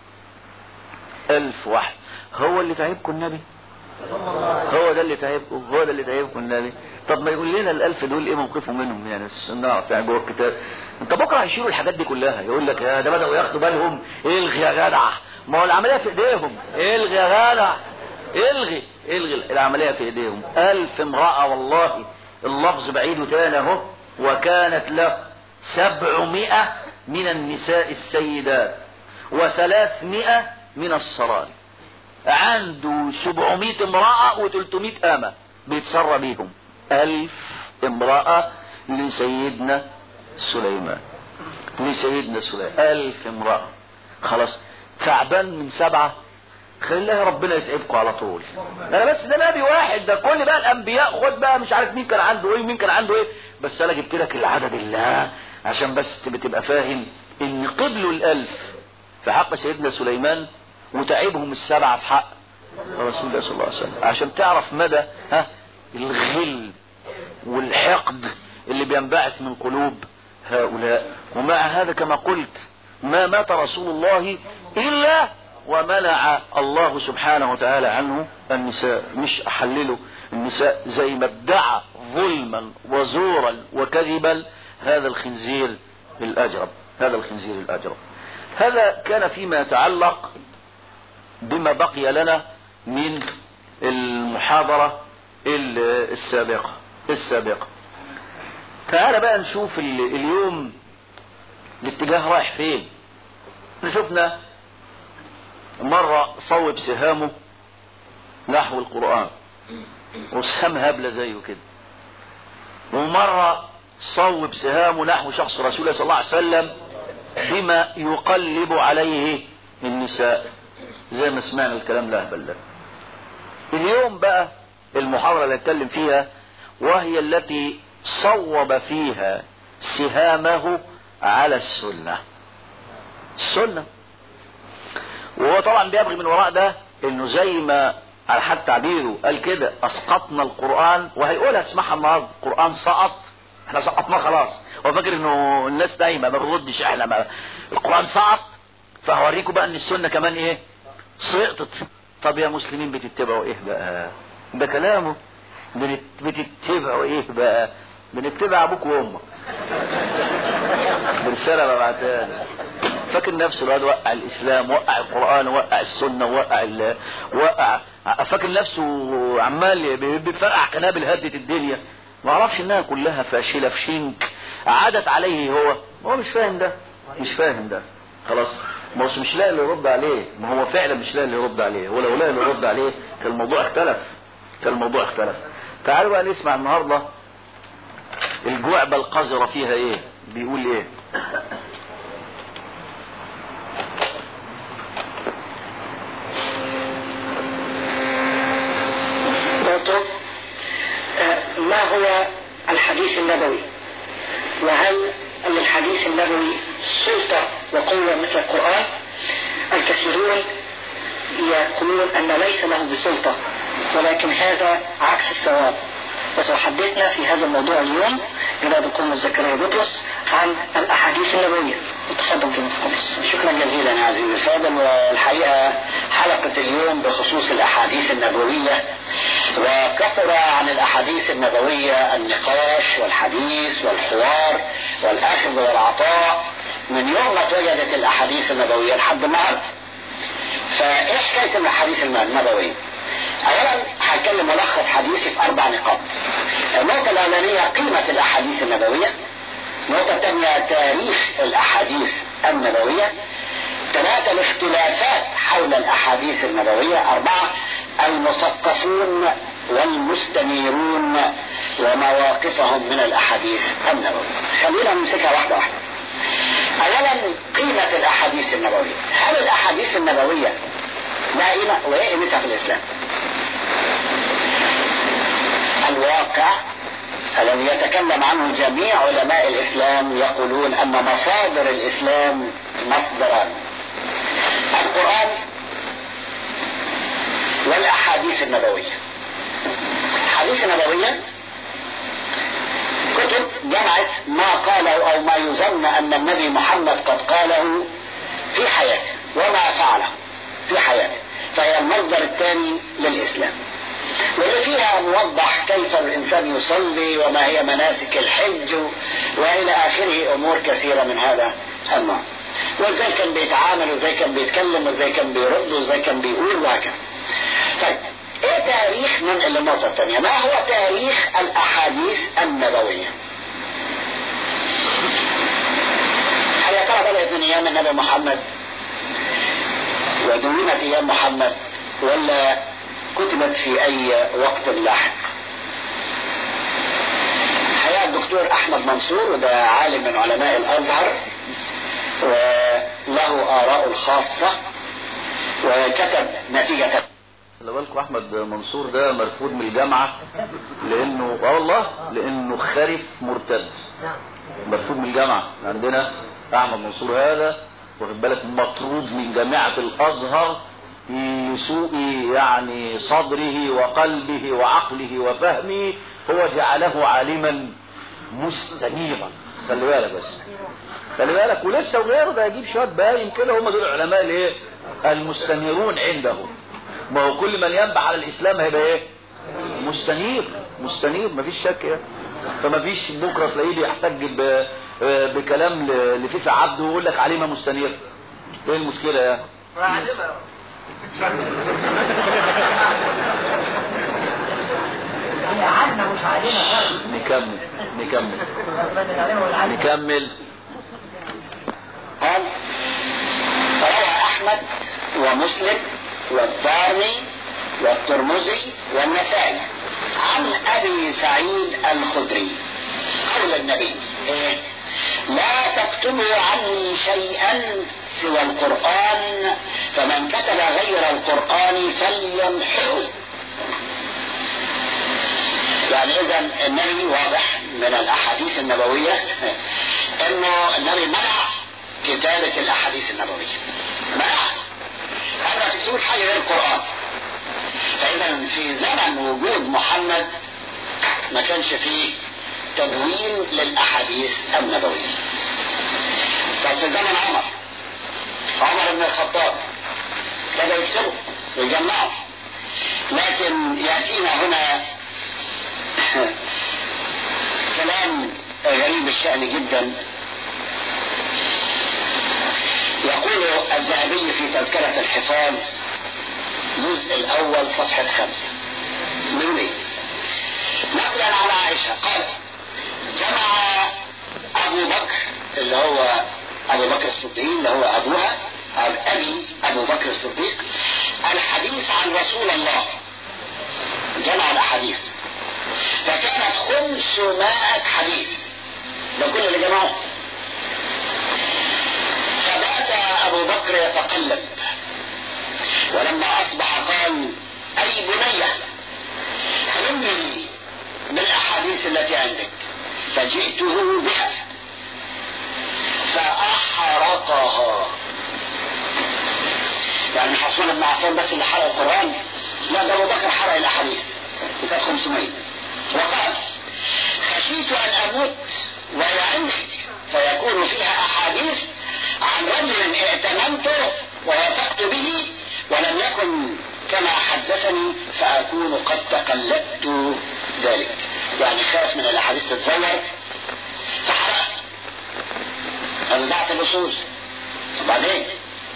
ألف واحد هو اللي تعبكم النبي هو ده اللي تعبكم هو ده اللي تعبكم النبي طب ما يقول لنا الألف دول ايه موقفهم منهم يعني نعرف يعني جوه الكتاب انت بكره هيشيلوا الحاجات دي كلها يقول لك يا ده بدأوا ياخدوا بالهم الغي يا جدع ما هو العملية في ايديهم الغي يا جدع الغي الغي العملية في ايديهم ألف امرأة والله اللفظ بعيد تاني اهو وكانت له سبعمائة من النساء السيدات وثلاثمائة من السرار عنده سبعمائة امرأة وتلتمائة أمة بيتسرى بيهم ألف امرأة لسيدنا سليمان لسيدنا سليمان ألف امرأة خلاص تعبان من سبعة خليها ربنا يتعبكم على طول انا بس ده نبي واحد ده كل بقى الانبياء خد بقى مش عارف مين كان عنده ايه ومين كان عنده ايه بس انا جبت لك العدد الله عشان بس تبقى فاهم ان قبلوا الالف في حق سيدنا سليمان وتعبهم السبعة في حق رسول الله صلى الله عليه وسلم عشان تعرف مدى ها الغل والحقد اللي بينبعث من قلوب هؤلاء ومع هذا كما قلت ما مات رسول الله إلا ومنع الله سبحانه وتعالى عنه النساء مش أحلله النساء زي ما ادعى ظلما وزورا وكذبا هذا الخنزير الأجرب هذا الخنزير الأجرب هذا كان فيما يتعلق بما بقي لنا من المحاضرة السابقة السابقة تعال بقى نشوف اليوم الاتجاه رايح فين شفنا مرة صوب سهامه نحو القرآن وسهام هبلة زيه كده ومرة صوب سهامه نحو شخص رسول الله صلى الله عليه وسلم بما يقلب عليه النساء زي ما سمعنا الكلام الأهبل ده اليوم بقى المحاضرة اللي اتكلم فيها وهي التي صوب فيها سهامه على السنة السنة وهو طبعا بيبغي من وراء ده انه زي ما على حد تعبيره قال كده اسقطنا القرآن وهيقولها تسمعها النهارده القرآن سقط احنا سقطناه خلاص هو فاكر انه الناس دايما ما بنردش احنا ما القرآن سقط فهوريكم بقى ان السنة كمان ايه سقطت طب يا مسلمين بتتبعوا ايه بقى ده كلامه بتتبعوا ايه بقى بنتبع ابوك وامك برسالة ببعتها فاكر نفسه الواد وقع الاسلام وقع القرآن وقع السنة وقع ال... وقع فاكر نفسه عمال بيفرقع قنابل هدت الدنيا ما اعرفش انها كلها فاشلة في شنك عادت عليه هو هو مش فاهم ده مش فاهم ده خلاص ما هو مش لاقي اللي يرد عليه ما هو فعلا مش لاقي اللي يرد عليه ولو لاقي اللي يرد عليه كان الموضوع اختلف كان الموضوع اختلف تعالوا بقى نسمع النهارده الجعبة القذرة فيها ايه بيقول ايه ما هو الحديث النبوي وهل للحديث النبوي سلطة وقوة مثل القرآن الكثيرون يقولون أن ليس له بسلطة ولكن هذا عكس الصواب وسيحدثنا في هذا الموضوع اليوم جناب القوم زكريا بطرس عن الأحاديث النبوية تفضل جناب قمص شكرا جزيلا يا عزيزي الفاضل والحقيقة حلقة اليوم بخصوص الأحاديث النبوية وكثر عن الأحاديث النبوية النقاش والحديث والحوار والأخذ والعطاء من يوم ما اتوجدت الأحاديث النبوية لحد النهارده. فإيه حكاية الأحاديث النبوية؟ اولا هتكلم ملخص حديثي في اربع نقاط النقطة الاولانية قيمة الاحاديث النبوية النقطة الثانية تاريخ الاحاديث النبوية ثلاثة الاختلافات حول الاحاديث النبوية اربعة المثقفون والمستنيرون ومواقفهم من الاحاديث النبوية خلينا نمسكها واحدة واحدة اولا قيمة الاحاديث النبوية هل الاحاديث النبوية لها قيمة وايه قيمتها في الاسلام الواقع الذي يتكلم عنه جميع علماء الإسلام يقولون أن مصادر الإسلام مصدران القرآن والأحاديث النبوية الأحاديث النبوية كتب جمعت ما قاله أو ما يظن أن النبي محمد قد قاله في حياته وما فعله في حياته فهي المصدر الثاني للإسلام واللي فيها موضح كيف الإنسان يصلي وما هي مناسك الحج وإلى آخره أمور كثيرة من هذا النوع وازاي كان بيتعامل وازاي كان بيتكلم وازاي كان بيرد وازاي كان بيقول وهكذا طيب ايه تاريخ من النقطة الثانية ما هو تاريخ الاحاديث النبوية هل يا ترى بدأت من ايام النبي محمد ودونت ايام محمد ولا كتبت في اي وقت لاحق حقيقة الدكتور احمد منصور وده عالم من علماء الازهر وله اراء الخاصة وكتب نتيجة خلي بالكم احمد منصور ده مرفوض من الجامعه لانه اه والله لانه خرف مرتد مرفوض من الجامعه عندنا احمد منصور هذا واخد بالك مطرود من جامعه الازهر لسوء يعني صدره وقلبه وعقله وفهمه هو جعله عالما مستنيرا خلي بالك بس خلي بالك ولسه وغيره ده يجيب شويه باين كده هم دول العلماء الايه المستنيرون عنده ما هو كل من ينبع على الاسلام هيبقى ايه مستنير مستنير مفيش شك يعني فما فيش بكره تلاقيه بيحتج ب- بكلام ل- لفيفا عبده ويقول لك عليمه مستنير ايه المشكله يعني هي عنا مش علينا فرق نكمل نكمل من العلم والعلم نكمل قال روى احمد ومسلم والدارمي والترمذي والنسائي عن ابي سعيد الخدري قول النبي إيه؟ لا تكتبوا عني شيئا سوى القرآن فمن كتب غير القرآن فليمحه يعني اذا النبي واضح من الاحاديث النبوية انه النبي منع كتابة الاحاديث النبوية منع هذا ما تكتبوش حاجة غير القرآن فاذا في زمن وجود محمد ما كانش فيه تدوين للاحاديث النبوية طب في زمن عمر عمر بن الخطاب بدأ يكتبوا ويجمعوا لكن يأتينا هنا كلام غريب الشأن جدا يقول الذهبي في تذكرة الحفاظ الجزء الأول صفحة خمسة من ليه؟ نقلا على عائشة قالت جمع أبو بكر اللي هو أبو بكر الصديق اللي هو أبوها أو أبي أبو بكر الصديق الحديث عن رسول الله جمع الأحاديث فكانت خمسمائة حديث ده كل اللي جمعه فبات أبو بكر يتقلب ولما أصبح قال أي بنية علمني بالأحاديث التي عندك فجئته بها فأحرقها يعني حسون بن عفان بس اللي حرق القرآن لا ده أبو بكر حرق الأحاديث وكانت 500 وقال خشيت أن أموت وهي عندي فيكون فيها أحاديث عن رجل ائتمنته ووثقت به ولم يكن كما حدثني فأكون قد تقلدت ذلك يعني خاف من الأحاديث تتزور فحرق أنا بعت الأصول وبعدين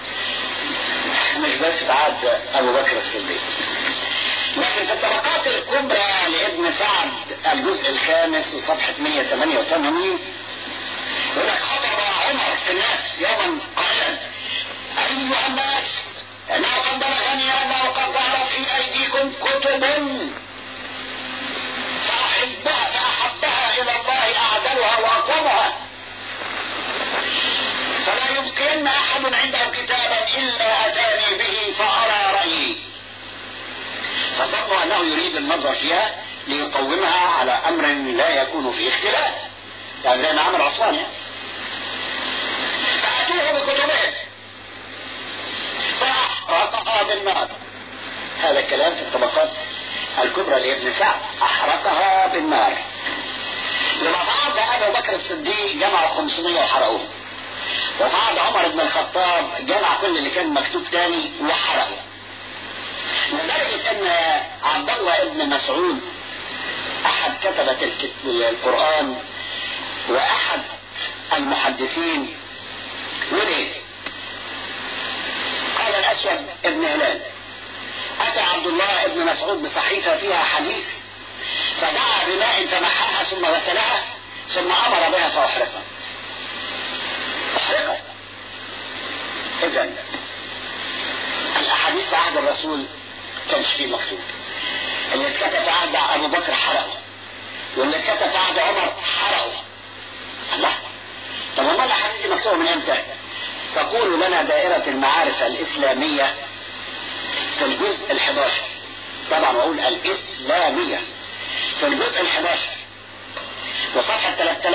مش بس تعاد أبو بكر الصديق لكن في الطبقات الكبرى لابن سعد الجزء الخامس وصفحة 188 يقول لك خطب عمر في الناس يوما قائلا أيها الناس إنه قد بلغني أنه قد ظهرت في أيديكم كتب فأحبها فأحبها إلى الله أعدلها وأقومها فلا يمكن أحد عنده كتابا إلا أتاني به فأرى رأيي فظنوا أنه يريد النظر فيها ليقومها على أمر لا يكون فيه اختلاف يعني زي ما عمل عثمان يعني فأتوه بكتبه فأحرقها بالنار هذا الكلام في الطبقات الكبرى لابن سعد أحرقها بالنار لما بعد أبو بكر الصديق جمع 500 وحرقوه وبعد عمر بن الخطاب جمع كل اللي كان مكتوب تاني وحرقه لدرجة ان عبد الله ابن مسعود احد كتبة القرآن واحد المحدثين ولد قال الاسود ابن هلال اتى عبد الله ابن مسعود بصحيفة فيها حديث فدعا بماء فمحاها ثم غسلها ثم امر بها فاحرقت احرقت اذا الاحاديث في عهد الرسول كانش فيه مكتوب اللي اتكتب في عهد ابو بكر حرقه واللي اتكتب في عهد عمر حرقه الله طب امال الاحاديث دي مكتوبه من امتى؟ تقول لنا دائرة المعارف الإسلامية في الجزء ال11 طبعا أقول الإسلامية في الجزء ال11 وصفحة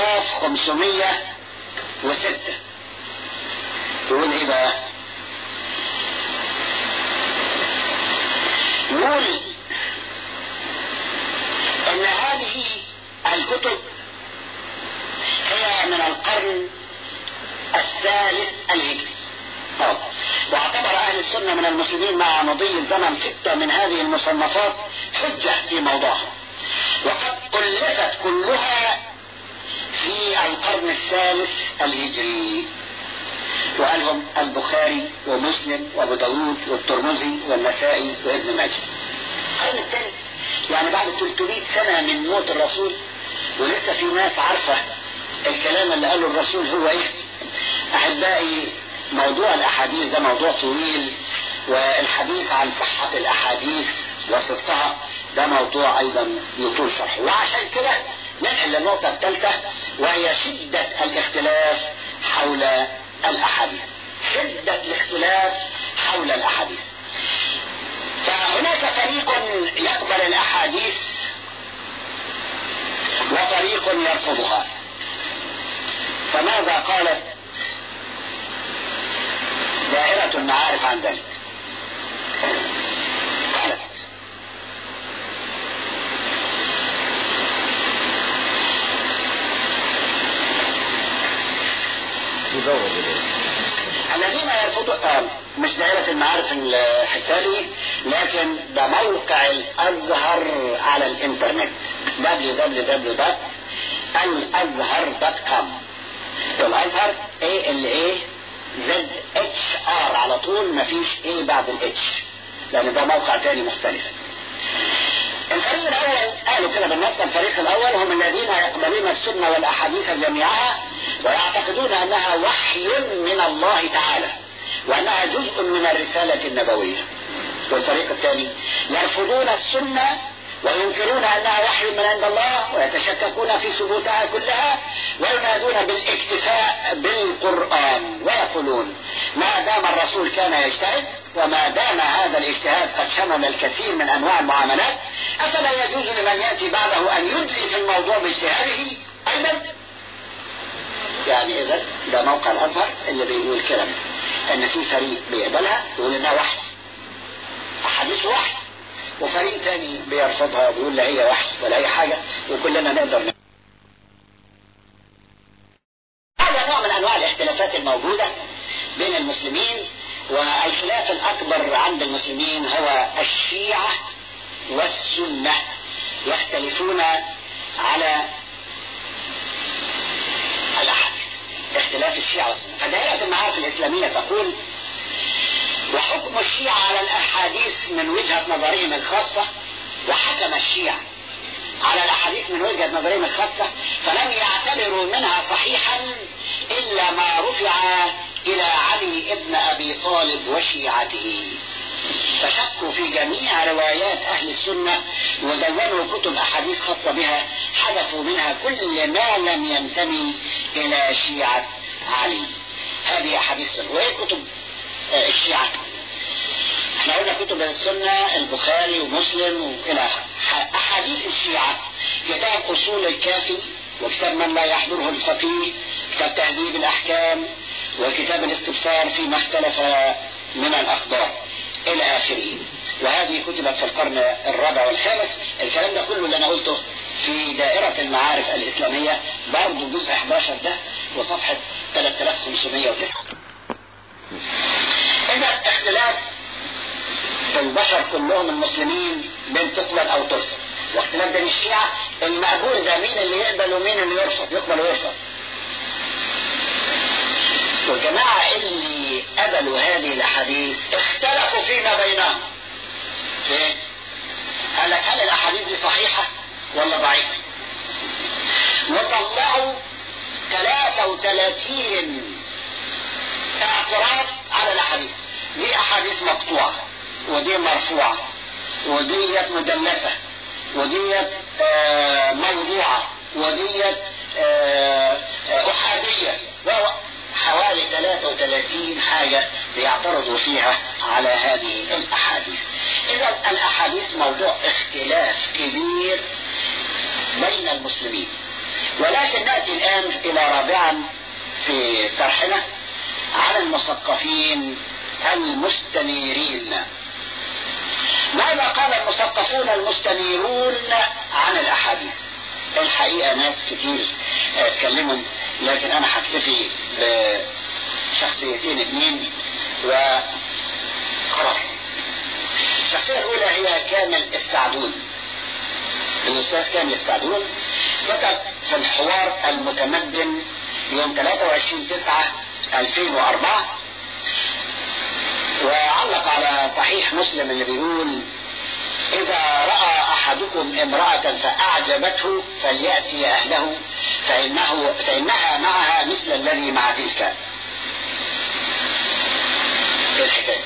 3506 تقول إيه بقى؟ يقول ان هذه الكتب هي من القرن الثالث الهجري طب. واعتبر اهل السنة من المسلمين مع مضي الزمن ستة من هذه المصنفات حجة في موضوعها وقد ألفت كلها في القرن الثالث الهجري وقالهم البخاري ومسلم وابو داود والترمذي والنسائي وابن ماجه القرن الثالث يعني بعد 300 سنة من موت الرسول ولسه في ناس عارفة الكلام اللي قاله الرسول هو ايه احبائي موضوع الاحاديث ده موضوع طويل والحديث عن صحة الاحاديث وصدقها ده موضوع ايضا يطول شرحه وعشان كده ننقل للنقطة الثالثة وهي شدة الاختلاف حول الاحاديث شدة الاختلاف حول الاحاديث فهناك فريق يقبل الاحاديث وفريق يرفضها فماذا قالت دائرة المعارف عن ذلك قالت الذين يرفضون آه مش دائرة المعارف الحتالي لكن ده موقع الازهر على الانترنت www.الازهر.com والازهر ايه اللي ايه زد اتش ار على طول مفيش ايه بعد الاتش لان ده موقع تاني مختلف الفريق الاول قالوا كده بالنص الفريق الاول هم الذين يقبلون السنة والاحاديث جميعها ويعتقدون انها وحي من الله تعالى وانها جزء من الرسالة النبوية والفريق الثاني يرفضون السنة وينكرون انها وحي من عند الله ويتشككون في ثبوتها كلها وينادون بالاكتفاء بالقرآن ويقولون ما دام الرسول كان يجتهد وما دام هذا الاجتهاد قد شمل الكثير من انواع المعاملات افلا يجوز لمن ياتي بعده ان يدلي في الموضوع باجتهاده ايضا يعني اذا ده موقع الازهر اللي بيقول كلام ان في فريق بيقبلها يقول انها وحي احاديث وحي وفريق تاني بيرفضها وبيقول لا هي وحي ولا اي حاجة وكلنا نقدر نعمل. هذا نوع من انواع الاختلافات الموجودة بين المسلمين والخلاف الاكبر عند المسلمين هو الشيعة والسنة يختلفون على الاحاديث اختلاف الشيعة والسنة فدائرة المعارف الاسلامية تقول وحكم الشيعة على الأحاديث من وجهة نظرهم الخاصة وحكم الشيعة على الأحاديث من وجهة نظرهم الخاصة فلم يعتبروا منها صحيحا إلا ما رفع إلى علي ابن أبي طالب وشيعته فشكوا في جميع روايات أهل السنة ودونوا كتب أحاديث خاصة بها حذفوا منها كل ما لم ينتمي إلى شيعة علي هذه أحاديث سنة وهي كتب الشيعة احنا قلنا كتب السنة البخاري ومسلم والى أح- أحاديث الشيعة كتاب أصول الكافي وكتاب من لا يحضره الفقيه كتاب تهذيب الأحكام وكتاب الاستبصار فيما اختلف من الأخبار إلى آخره وهذه كتبت في القرن الرابع والخامس الكلام ده كله اللي أنا قلته في دائرة المعارف الإسلامية برضه جزء 11 ده وصفحة 3509 إذا اختلاف في البشر كلهم المسلمين بين تقبل أو ترفض واختلاف بين الشيعة المقبول ده مين اللي يقبل ومين اللي يرفض يقبل ويرفض والجماعة اللي قبلوا هذه الأحاديث اختلفوا فيما بينهم في قال لك هل الأحاديث دي صحيحة ولا ضعيفة وطلعوا 33 اعتراض على الأحاديث دي أحاديث مقطوعة ودي مرفوعة وديت مدلسة وديت آه موضوعة وديت آه آه أحادية حوالي 33 حاجة بيعترضوا فيها على هذه الأحاديث إذا الأحاديث موضوع اختلاف كبير بين المسلمين ولكن نأتي الآن إلى رابعا في طرحنا على المثقفين المستنيرين ماذا قال المثقفون المستنيرون عن الأحاديث الحقيقة ناس كتير اتكلموا لكن أنا هكتفي بشخصيتين اثنين وقرار الشخصية الأولى هي كامل السعدون الأستاذ كامل السعدون كتب في الحوار المتمدن يوم 23 9 2004 وعلق على صحيح مسلم اللي بيقول إذا رأى أحدكم امرأة فأعجبته فليأتي أهله فإنه فإنها معها مثل الذي مع تلك. إيه الحكاية؟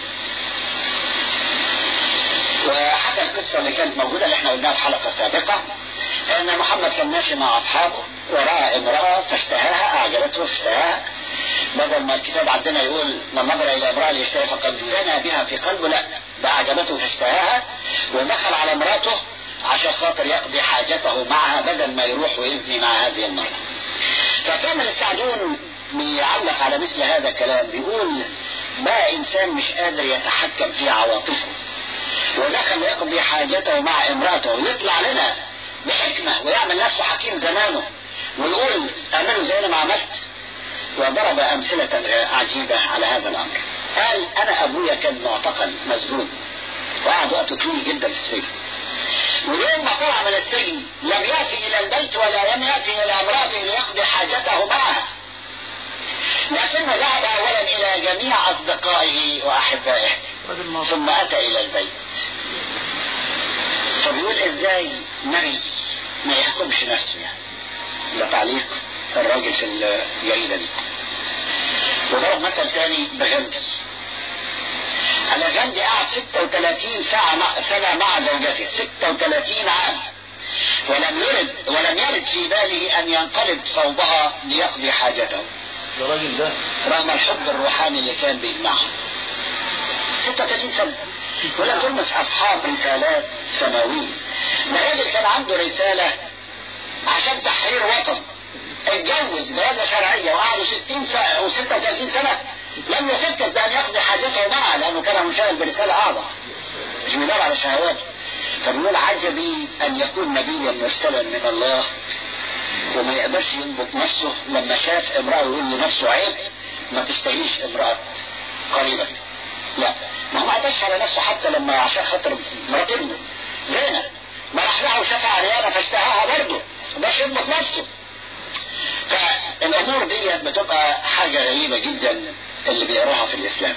وحتى القصة اللي كانت موجودة اللي احنا قلناها في حلقة سابقة ان محمد كان ماشي مع اصحابه ورأى امرأة فاشتهاها اعجبته فاشتهاها بدل ما الكتاب عندنا يقول من نظر الى امرأة ليشتهي فقد زنى بها في قلبه لا ده اعجبته فاشتهاها ودخل على امرأته عشان خاطر يقضي حاجته معها بدل ما يروح ويزني مع هذه المرأة فكان السعدون بيعلق على مثل هذا الكلام بيقول بقى انسان مش قادر يتحكم في عواطفه ودخل يقضي حاجته مع امرأته ويطلع لنا بحكمة ويعمل نفسه حكيم زمانه ويقول اعملوا زي ما عملت وضرب أمثلة عجيبة على هذا الأمر قال أنا أبويا كان معتقل مسجون وقعد وقت طويل جدا في السجن ويوم ما طلع من السجن لم يأتي إلى البيت ولا لم يأتي إلى امرأته ليقضي حاجته معها لكنه ذهب أولا إلى جميع أصدقائه وأحبائه ثم أتى إلى البيت فبيقول إزاي نبي ما يحكمش نفسه يعني ده تعليق الراجل في الجريدة دي وضرب مثل تاني بغندي على غندي قعد 36 ساعة مع سنة مع زوجته 36 عام ولم يرد ولم يرد في باله أن ينقلب صوبها ليقضي حاجته الراجل ده رغم الحب الروحاني اللي كان بيجمعهم 36 سنة ولا تلمس أصحاب رسالات سماوية ده راجل كان عنده رسالة عشان تحرير وطن اتجوز جوازة شرعية وقعدوا 60 سنة و36 سنة لم يفكر بأن يقضي حاجته معها لأنه كان منشغل برسالة أعظم مش بيدور على شهواته فبيقول عجبي أن يكون نبيا مرسلا من الله وما يقدرش يضبط نفسه لما شاف امرأة يقول لنفسه عيب ما تشتهيش امرأة قريبة لا ما هو ما قدرش على نفسه حتى لما عشان خاطر مرات ابنه زينة ما راح لها وشافها عريانة فاشتهاها برضه ما قدرش يضبط نفسه فالامور دي بتبقى حاجة غريبة جدا اللي بيقراها في الاسلام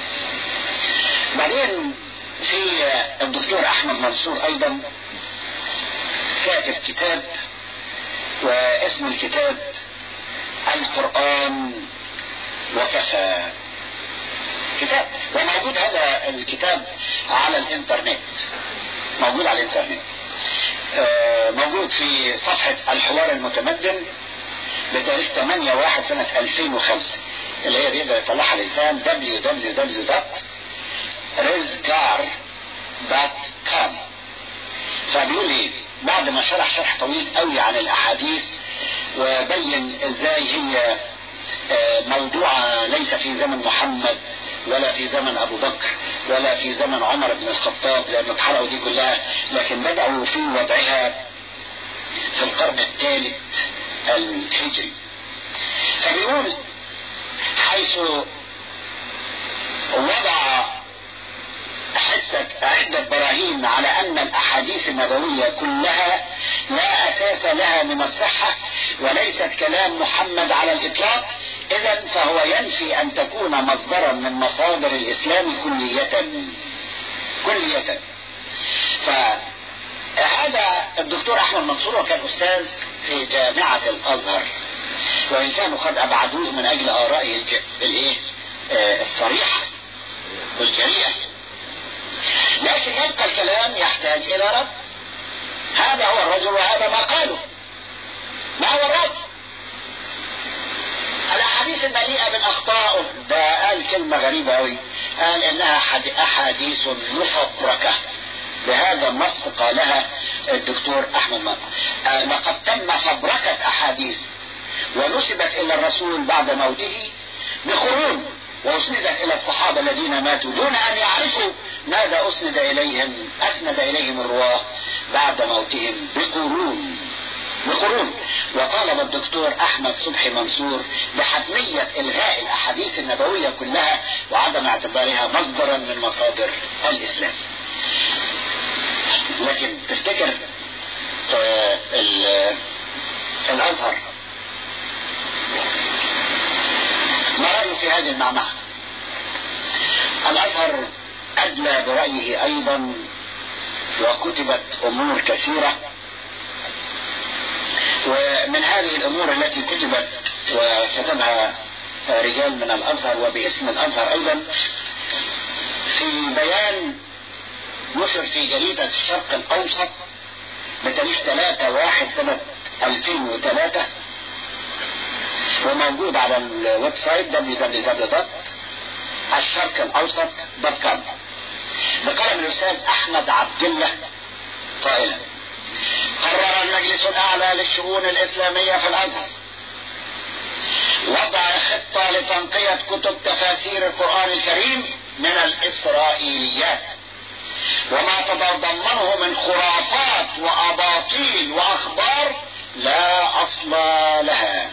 بعدين في الدكتور احمد منصور ايضا كاتب كتاب واسم الكتاب القرآن وكفى كتاب وموجود هذا الكتاب على الانترنت موجود على الانترنت آه موجود في صفحة الحوار المتمدن بتاريخ 8 1 سنة 2005 اللي هي بيقدر يطلعها الإنسان www.rizgar.com فبيقول ايه بعد ما شرح شرح طويل قوي عن الاحاديث وبين ازاي هي آه، موضوعة ليس في زمن محمد ولا في زمن ابو بكر ولا في زمن عمر بن الخطاب لانه اتحرقوا دي كلها لكن بدأوا في وضعها في القرن الثالث الهجري فبيقول حيث وضع عدة عدة براهين على أن الأحاديث النبوية كلها لا أساس لها من الصحة وليست كلام محمد على الإطلاق إذا فهو ينفي أن تكون مصدرا من مصادر الإسلام كلية كلية فهذا الدكتور أحمد منصور وكان أستاذ في جامعة الأزهر وإن كانوا قد أبعدوه من أجل آرائه الج- الإيه؟ آه، الصريحة والجريئة لكن يبقى الكلام يحتاج إلى رد هذا هو الرجل وهذا ما قاله ما هو الرد الأحاديث المليئة بالأخطاء ده قال كلمة غريبة أوي قال إنها حد- أحاديث مفبركة بهذا النص قالها الدكتور أحمد مر آه لقد تم فبركة أحاديث ونسبت إلى الرسول بعد موته بقرون وأسندت إلى الصحابة الذين ماتوا دون أن يعرفوا ماذا أسند إليهم أسند إليهم الرواة بعد موتهم بقرون بقرون وطالب الدكتور أحمد صبحي منصور بحتمية إلغاء الأحاديث النبوية كلها وعدم اعتبارها مصدرا من مصادر الإسلام لكن تفتكر آه، ال- الأزهر ما رأيه في هذه المعمعة الأزهر أدلى برأيه أيضا وكتبت أمور كثيرة ومن هذه الأمور التي كتبت وكتبها رجال من الأزهر وباسم الأزهر أيضا في بيان نشر في جريدة الشرق الأوسط بتاريخ 3 واحد سنة 2003 وموجود على الويب سايت www.الشرقالاوسط.com بقلم الاستاذ احمد عبد الله قائلا قرر المجلس الاعلى للشؤون الاسلاميه في الازهر وضع خطه لتنقيه كتب تفاسير القران الكريم من الاسرائيليات وما تتضمنه من خرافات واباطيل واخبار لا اصل لها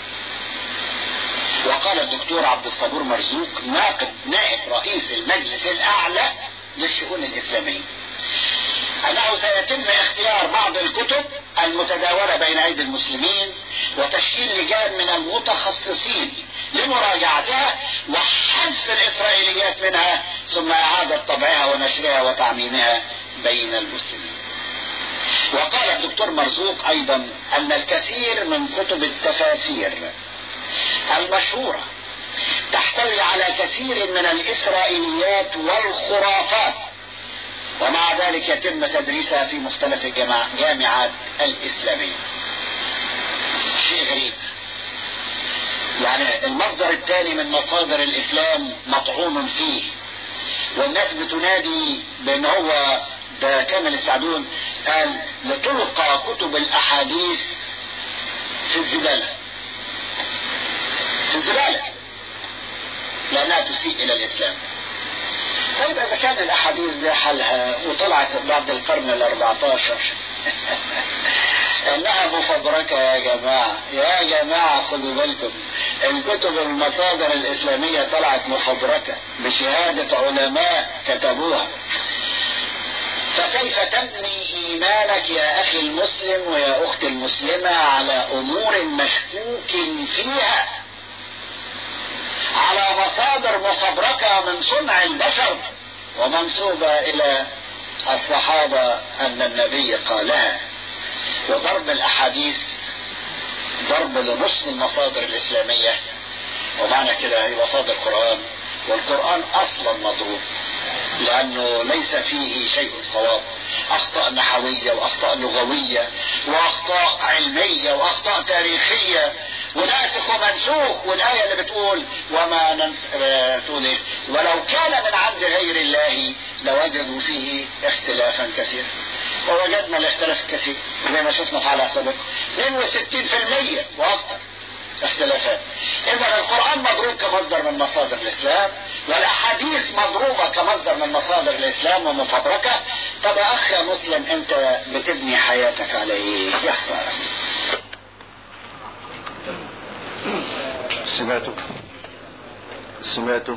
وقال الدكتور عبد الصبور مرزوق ناقب نائب رئيس المجلس الاعلى للشؤون الاسلاميه انه سيتم اختيار بعض الكتب المتداوله بين ايدي المسلمين وتشكيل لجان من المتخصصين لمراجعتها وحذف الاسرائيليات منها ثم اعاده طبعها ونشرها وتعميمها بين المسلمين وقال الدكتور مرزوق ايضا ان الكثير من كتب التفاسير المشهورة تحتوي على كثير من الإسرائيليات والخرافات ومع ذلك يتم تدريسها في مختلف الجامعات الإسلامية شيء غريب يعني المصدر الثاني من مصادر الإسلام مطعون فيه والناس بتنادي بأن هو ده كامل السعدون قال لتلقى كتب الأحاديث في الزبالة في الزبالة لأنها تسيء إلى الإسلام طيب إذا كان الأحاديث دي حلها وطلعت بعد القرن الأربعتاشر إنها مفبركة يا جماعة يا جماعة خدوا بالكم الكتب المصادر الإسلامية طلعت مفبركة بشهادة علماء كتبوها فكيف تبني إيمانك يا أخي المسلم ويا أختي المسلمة على أمور مشكوك فيها على مصادر مفبركة من صنع البشر ومنسوبة إلى الصحابة أن النبي قالها وضرب الأحاديث ضرب لنص المصادر الإسلامية ومعنى كده هي مصادر القرآن والقرآن أصلا مضروب لأنه ليس فيه شيء صواب أخطاء نحوية وأخطاء لغوية وأخطاء علمية وأخطاء تاريخية وناسخ ومنسوخ والآية اللي بتقول وما ننس... آه، تقول إيه؟ ولو كان من عند غير الله لوجدوا فيه اختلافا كثيرا ووجدنا الاختلاف الكثير زي ما شفنا في على سابق 62% واكثر اختلافات اذا القرآن مضروب كمصدر من مصادر الاسلام والاحاديث مضروبة كمصدر من مصادر الاسلام ومفبركة طب يا اخ يا مسلم انت بتبني حياتك على ايه يا خسارة سمعتوا سمعتوا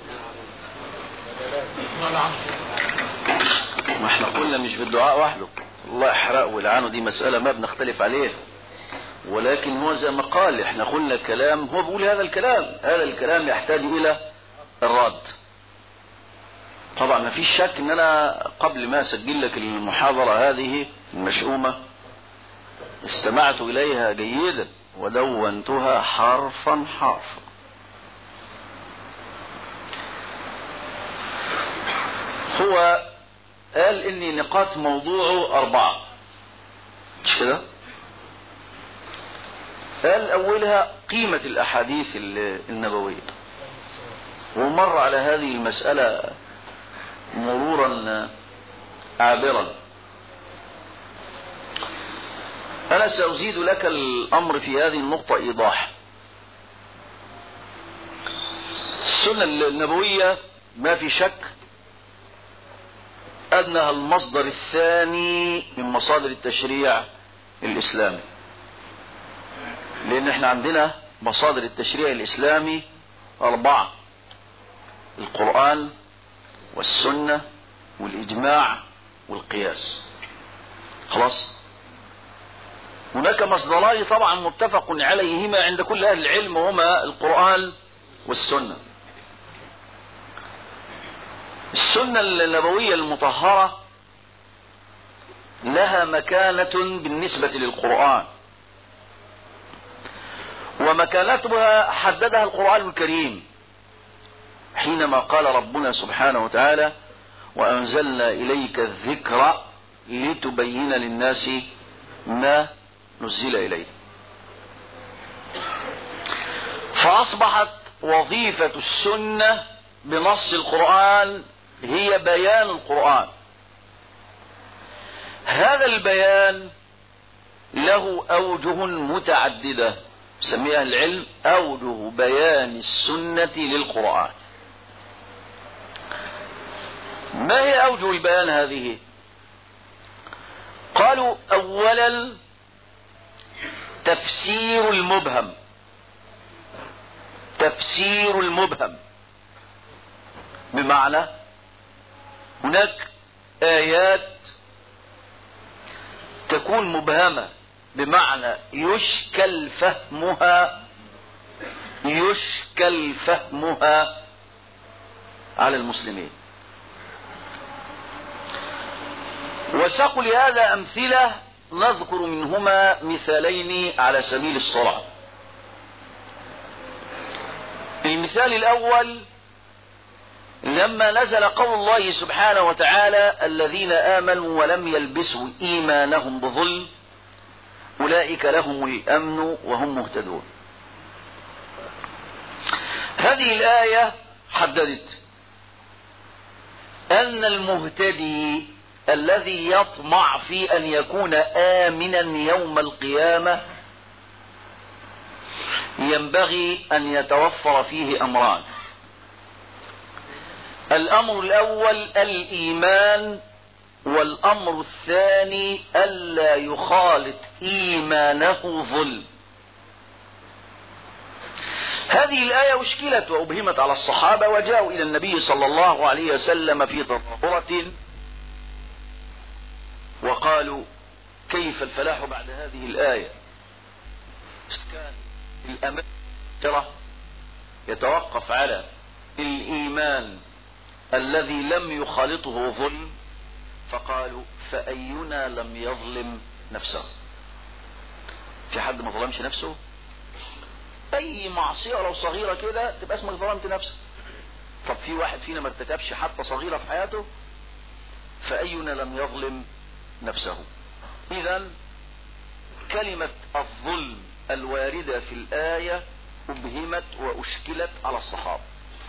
ما احنا قلنا مش بالدعاء وحده الله يحرقه ويلعنه دي مسألة ما بنختلف عليها ولكن هو زي ما قال احنا قلنا كلام هو بيقول هذا الكلام هذا الكلام يحتاج الى الرد طبعا ما فيش شك ان انا قبل ما اسجل لك المحاضرة هذه المشؤومة استمعت اليها جيدا ودونتها حرفا حرفا هو قال ان نقاط موضوعه اربعة مش كده قال اولها قيمة الاحاديث النبوية ومر على هذه المسألة مرورا عابرا أنا سأزيد لك الأمر في هذه النقطة إيضاح السنة النبوية ما في شك أنها المصدر الثاني من مصادر التشريع الإسلامي لأن احنا عندنا مصادر التشريع الإسلامي أربعة القرآن والسنة والإجماع والقياس خلاص هناك مصدران طبعا متفق عليهما عند كل أهل العلم وهما القرآن والسنة السنة النبوية المطهرة لها مكانة بالنسبة للقرآن ومكانتها حددها القرآن الكريم حينما قال ربنا سبحانه وتعالى وأنزلنا إليك الذكر لتبين للناس ما نزل إليه فأصبحت وظيفة السنة بنص القرآن هي بيان القرآن هذا البيان له أوجه متعددة سميها العلم أوجه بيان السنة للقرآن ما هي أوجه البيان هذه قالوا أولا تفسير المبهم تفسير المبهم بمعنى هناك آيات تكون مبهمة بمعنى يشكل فهمها يشكل فهمها على المسلمين وساق لهذا أمثلة نذكر منهما مثالين على سبيل السرعة المثال الأول لما نزل قول الله سبحانه وتعالى الذين آمنوا ولم يلبسوا إيمانهم بظلم أولئك لهم الأمن وهم مهتدون هذه الآية حددت أن المهتدي الذي يطمع في أن يكون آمنا يوم القيامة ينبغي أن يتوفر فيه أمران الأمر الأول الإيمان والأمر الثاني ألا يخالط إيمانه ظلم هذه الآية أشكلت وأبهمت على الصحابة وجاءوا إلى النبي صلى الله عليه وسلم في تظاهرة وقالوا كيف الفلاح بعد هذه الآية كان الأمان يتوقف على الإيمان الذي لم يخالطه ظلم فقالوا فأينا لم يظلم نفسه في حد ما ظلمش نفسه أي معصية لو صغيرة كده تبقى اسمك ظلمت نفسك طب في واحد فينا ما ارتكبش حتى صغيرة في حياته فأينا لم يظلم نفسه إذا كلمة الظلم الواردة في الآية أبهمت وأشكلت على الصحابة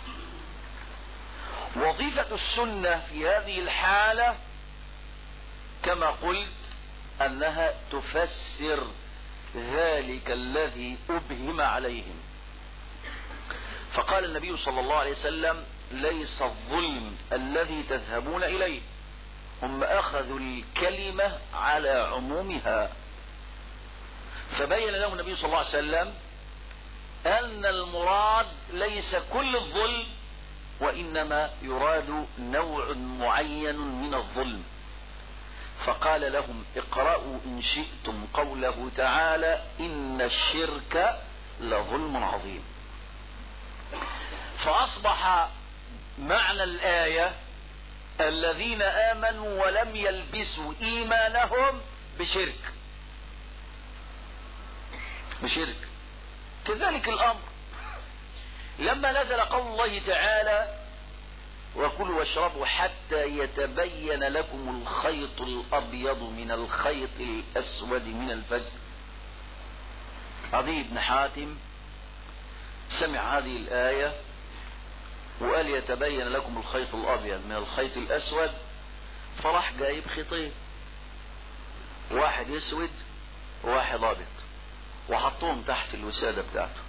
وظيفة السنة في هذه الحالة كما قلت أنها تفسر ذلك الذي أبهم عليهم فقال النبي صلى الله عليه وسلم ليس الظلم الذي تذهبون إليه هم أخذوا الكلمة على عمومها فبين لهم النبي صلى الله عليه وسلم أن المراد ليس كل الظلم وإنما يراد نوع معين من الظلم فقال لهم اقرأوا إن شئتم قوله تعالى إن الشرك لظلم عظيم فأصبح معنى الآية الذين آمنوا ولم يلبسوا إيمانهم بشرك بشرك كذلك الأمر لما نزل قول الله تعالى وكلوا واشربوا حتى يتبين لكم الخيط الأبيض من الخيط الأسود من الفجر عدي بن حاتم سمع هذه الآية وقال يتبين لكم الخيط الأبيض من الخيط الأسود فراح جايب خيطين واحد اسود وواحد ابيض وحطهم تحت الوسادة بتاعته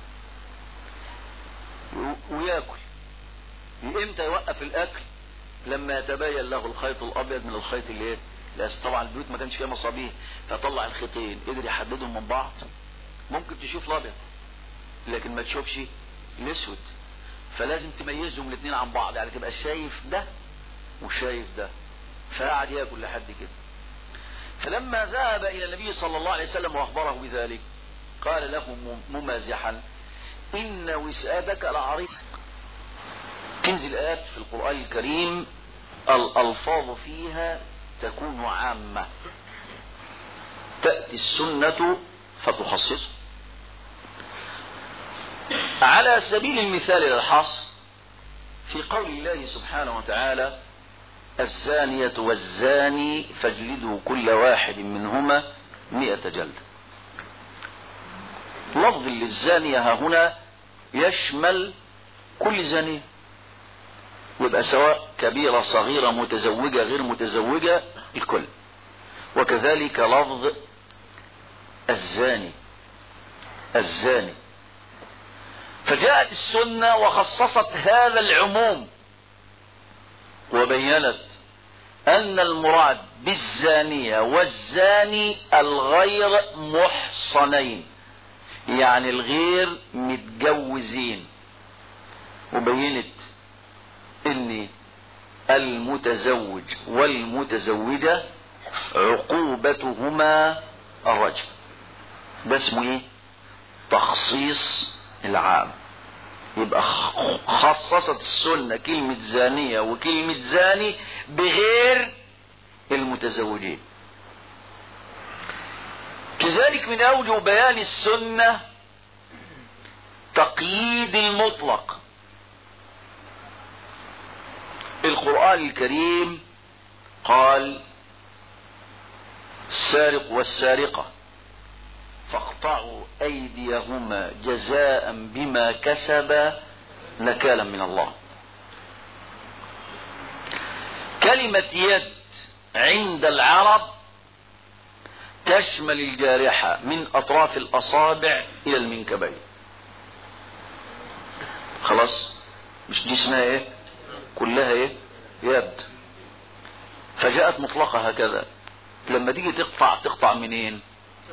وياكل امتى يوقف الاكل لما يتبين له الخيط الابيض من الخيط الايه طبعا البيوت ما كانش فيها مصابيح فطلع الخيطين قدر يحددهم من بعض ممكن تشوف الابيض لكن ما تشوفش الاسود فلازم تميزهم الاثنين عن بعض يعني تبقى شايف ده وشايف ده فقعد ياكل لحد كده فلما ذهب الى النبي صلى الله عليه وسلم واخبره بذلك قال له ممازحا ان وسادك لعريض تنزل آيات في القرآن الكريم الألفاظ فيها تكون عامة تأتي السنة فتخصصه على سبيل المثال للحصر في قول الله سبحانه وتعالى الزانية والزاني فاجلدوا كل واحد منهما مئة جلدة لفظ للزانية ها هنا يشمل كل زانية يبقى سواء كبيرة صغيرة متزوجة غير متزوجة الكل وكذلك لفظ الزاني الزاني فجاءت السنة وخصصت هذا العموم وبينت أن المراد بالزانية والزاني الغير محصنين يعني الغير متجوزين وبينت ان المتزوج والمتزوجة عقوبتهما الرجم ده اسمه ايه تخصيص العام يبقى خصصت السنة كلمة زانية وكلمة زاني بغير المتزوجين كذلك من أوجه بيان السنة تقييد المطلق القرآن الكريم قال السارق والسارقة فاقطعوا أيديهما جزاء بما كسبا نكالا من الله كلمة يد عند العرب تشمل الجارحة من أطراف الأصابع إلى المنكبين خلاص مش دي اسمها ايه كلها ايه يد فجاءت مطلقة هكذا لما تيجي تقطع تقطع منين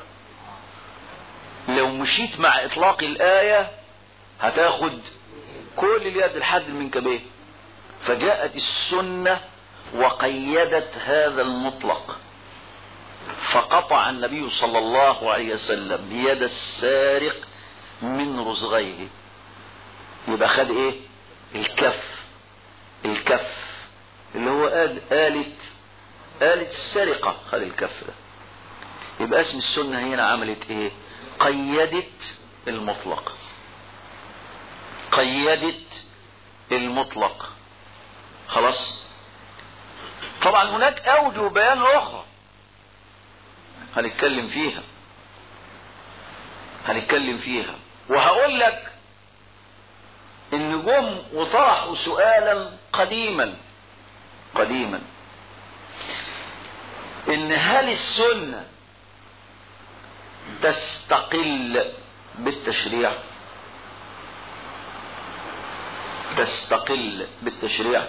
لو مشيت مع اطلاق الآية هتاخد كل اليد لحد المنكبين فجاءت السنة وقيدت هذا المطلق فقطع النبي صلى الله عليه وسلم يد السارق من رزغيه يبقى خد ايه الكف الكف اللي هو آل آلة آلة السرقة خد الكف ده يبقى اسم السنة هنا عملت ايه قيدت المطلق قيدت المطلق خلاص طبعا هناك اوجه بيان اخرى هنتكلم فيها هنتكلم فيها وهقول لك ان جم وطرحوا سؤالا قديما قديما ان هل السنة تستقل بالتشريع تستقل بالتشريع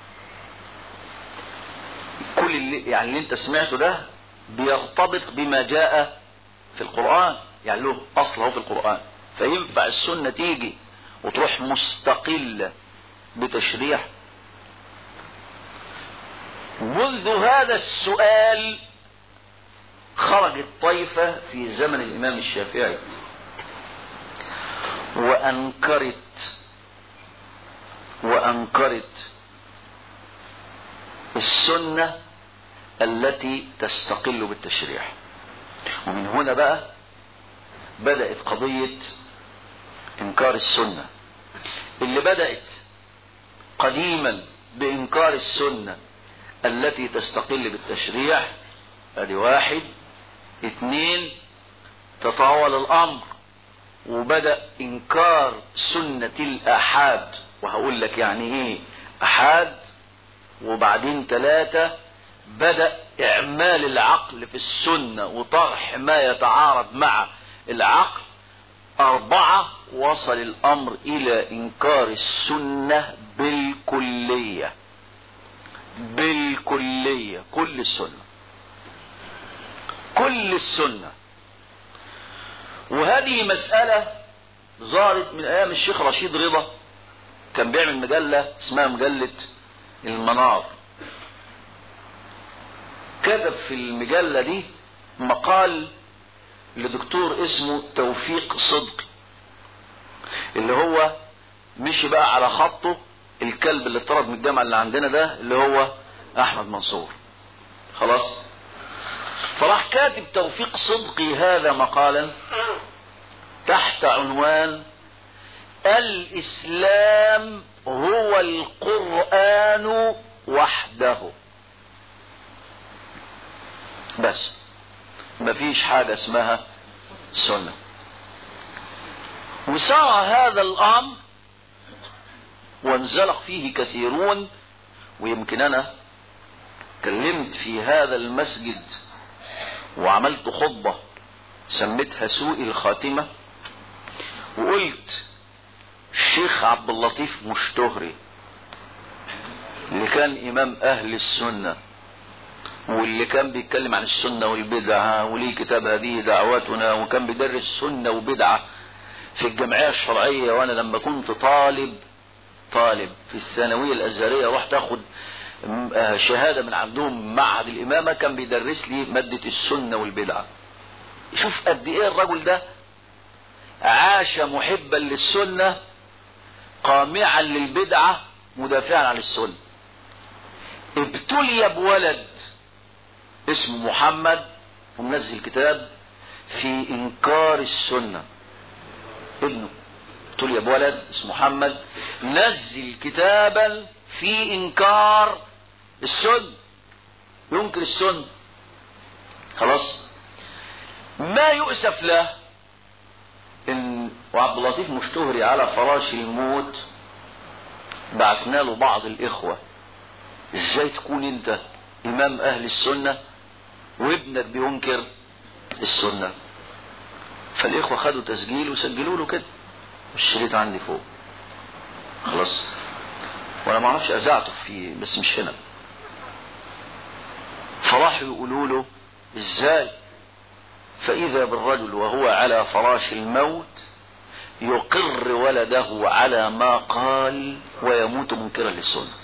كل اللي يعني اللي انت سمعته ده بيرتبط بما جاء في القرآن يعني له أصله في القرآن فينفع السنة تيجي وتروح مستقلة بتشريع منذ هذا السؤال خرجت طائفة في زمن الإمام الشافعي وأنكرت وأنكرت السنة التي تستقل بالتشريع ومن هنا بقى بدأت قضية إنكار السنة اللي بدأت قديما بإنكار السنة التي تستقل بالتشريع ادي واحد اتنين تطاول الامر وبدأ انكار سنة الاحاد وهقول لك يعني ايه احاد وبعدين ثلاثة بدأ اعمال العقل في السنة وطرح ما يتعارض مع العقل اربعة وصل الامر الى انكار السنة بالكلية بالكلية كل السنة كل السنة وهذه مسألة ظهرت من أيام الشيخ رشيد رضا كان بيعمل مجلة اسمها مجلة المنار كتب في المجلة دي مقال لدكتور اسمه توفيق صدقي اللي هو مشي بقى على خطه الكلب اللي اتطرد من الجامعة اللي عندنا ده اللي هو أحمد منصور خلاص فراح كاتب توفيق صدقي هذا مقالا تحت عنوان الإسلام هو القرآن وحده بس مفيش حاجة اسمها سنة وسار هذا الأمر وانزلق فيه كثيرون ويمكن أنا كلمت في هذا المسجد وعملت خطبة سميتها سوء الخاتمة وقلت الشيخ عبد اللطيف مشتهري اللي كان إمام أهل السنة واللي كان بيتكلم عن السنة والبدعة وليه كتاب هذه دعواتنا وكان بيدرس سنة وبدعة في الجمعية الشرعية وأنا لما كنت طالب طالب في الثانوية الأزهرية رحت أخد شهادة من عندهم معهد الإمامة كان بيدرس لي مادة السنة والبدعة شوف قد إيه الرجل ده عاش محبا للسنة قامعا للبدعة مدافعا عن السنة ابتلي بولد اسمه محمد ومنزل كتاب في انكار السنة ابنه ابتلي بولد اسمه محمد نزل كتابا في انكار السنة ينكر السنة خلاص ما يؤسف له ان وعبد اللطيف مشتهري على فراش الموت بعثنا له بعض الاخوة ازاي تكون انت امام اهل السنة وابنك بينكر السنة فالاخوة خدوا تسجيل وسجلوا له كده الشريط عندي فوق خلاص وانا ما اعرفش اذاعته فيه بس مش هنا فراحوا يقولوا له ازاي فاذا بالرجل وهو على فراش الموت يقر ولده على ما قال ويموت منكرا للسنه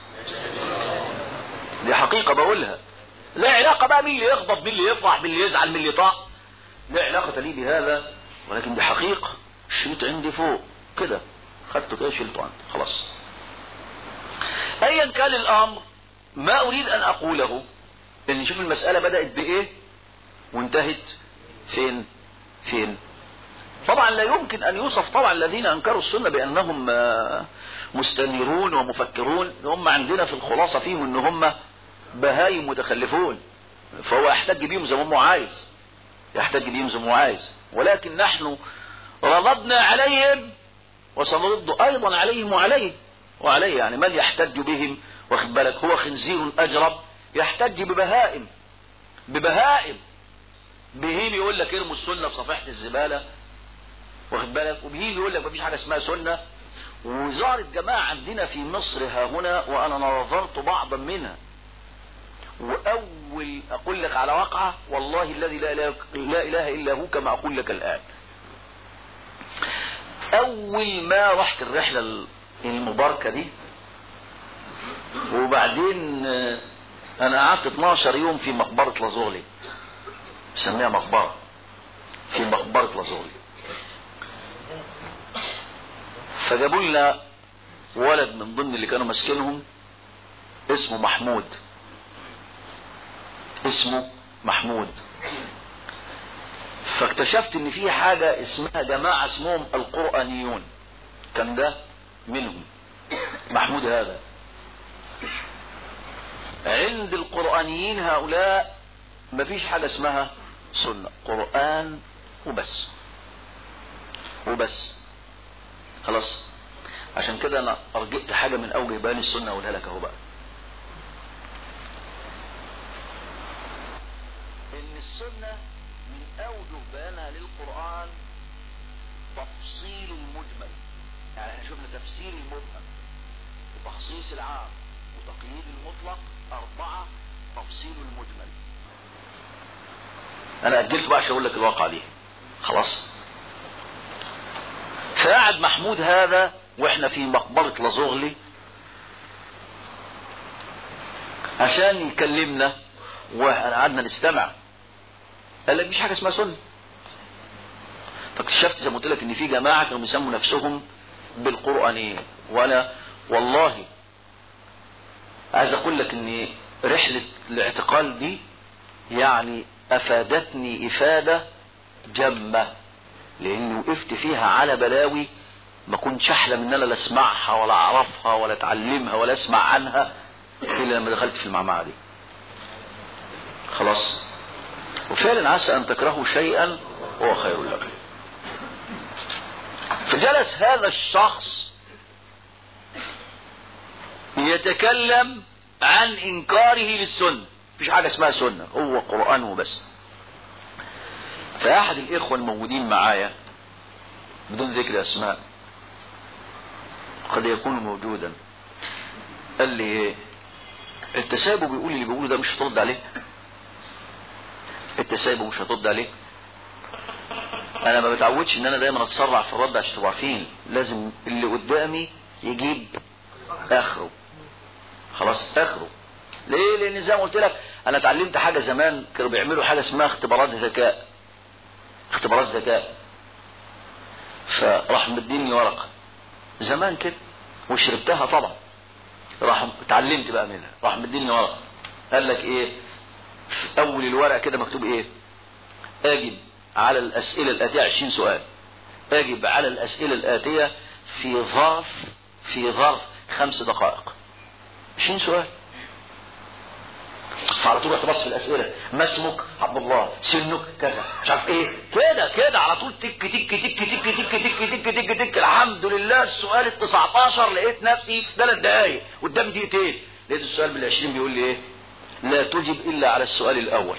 دي حقيقه بقولها لا علاقه بقى مين اللي يغضب مين اللي يفرح مين اللي يزعل مين اللي يطاع لا علاقه لي بهذا ولكن دي حقيقه الشريط عندي فوق كده خدته كده شلته عندي خلاص ايا كان الامر ما اريد ان اقوله ان نشوف المسألة بدأت بايه وانتهت فين فين طبعا لا يمكن ان يوصف طبعا الذين انكروا السنة بانهم مستنيرون ومفكرون هم عندنا في الخلاصة فيهم ان هم بهايم متخلفون فهو يحتج بيهم زي ما هو عايز يحتج بيهم زي ما هو عايز ولكن نحن رددنا عليهم وسنرد ايضا عليهم وعليه وعليه يعني من يحتج بهم واخد بالك هو خنزير اجرب يحتج ببهائم ببهائم بهيم يقول لك ارموا السنه في صفيحه الزباله واخد بالك وبهيم يقول لك مفيش حاجه اسمها سنه وظهرت جماعه عندنا في مصر ها هنا وانا نظرت بعضا منها واول اقول لك على واقعه والله الذي لا اله لا اله الا هو كما اقول لك الان اول ما رحت الرحله المباركه دي وبعدين آه، انا قعدت 12 يوم في مقبره لازورلي بسميها مقبره في مقبره لازورلي فجابوا لنا ولد من ضمن اللي كانوا ماسكينهم اسمه محمود اسمه محمود فاكتشفت ان في حاجة اسمها جماعة اسمهم القرآنيون كان ده منهم محمود هذا عند القرآنيين هؤلاء مفيش حاجة اسمها سنة قرآن وبس وبس خلاص عشان كده انا ارجئت حاجة من اوجه بيان السنة اقولها لك اهو بقى ان السنة من اوجه بيانها للقرآن تفصيل المجمل يعني احنا شفنا تفسير المبهم وتخصيص العام وتقييد المطلق اربعة تفصيل المجمل انا اجلت بقى عشان اقول لك الواقع دي خلاص فقعد محمود هذا واحنا في مقبرة لازوغلي عشان يكلمنا وقعدنا نستمع قال لك مفيش حاجه اسمها سنه فاكتشفت زي ما قلت لك ان في جماعه كانوا بيسموا نفسهم بالقرانيين وانا والله عايز اقول لك ان رحله الاعتقال دي يعني افادتني افاده جمه لاني وقفت فيها على بلاوي ما كنتش احلم ان انا لا اسمعها ولا اعرفها ولا اتعلمها ولا اسمع عنها الا لما دخلت في المعمعه دي خلاص وفعلا عسى ان تكرهوا شيئا هو خير لكم فجلس هذا الشخص يتكلم عن انكاره للسنه مفيش حاجه اسمها سنه هو قران وبس فاحد الاخوه الموجودين معايا بدون ذكر اسماء قد يكون موجودا قال لي ايه انت سايبه بيقول اللي بيقوله ده مش هترد عليه انت سايبه مش هترد عليه انا ما بتعودش ان انا دايما اتسرع في الرد عشان تبقوا عارفين لازم اللي قدامي يجيب اخره خلاص اخره ليه لان زي ما قلت لك انا اتعلمت حاجه زمان كانوا بيعملوا حاجه اسمها اختبارات ذكاء اختبارات ذكاء فراح مديني ورقه زمان كده وشربتها طبعا راح اتعلمت بقى منها راح مديني ورقه قال لك ايه في اول الورقه كده مكتوب ايه اجب على الاسئله الاتيه 20 سؤال اجب على الاسئله الاتيه في ظرف في ظرف خمس دقائق 20 سؤال فعلى طول رحت بص في الاسئله ما اسمك عبد الله سنك كذا مش عارف ايه كده كده على طول تك تك تك تك تك تك تك تك تك الحمد لله السؤال ال 19 لقيت نفسي في ثلاث دقايق قدام دقيقتين لقيت السؤال بال 20 بيقول لي ايه لا تجب الا على السؤال الاول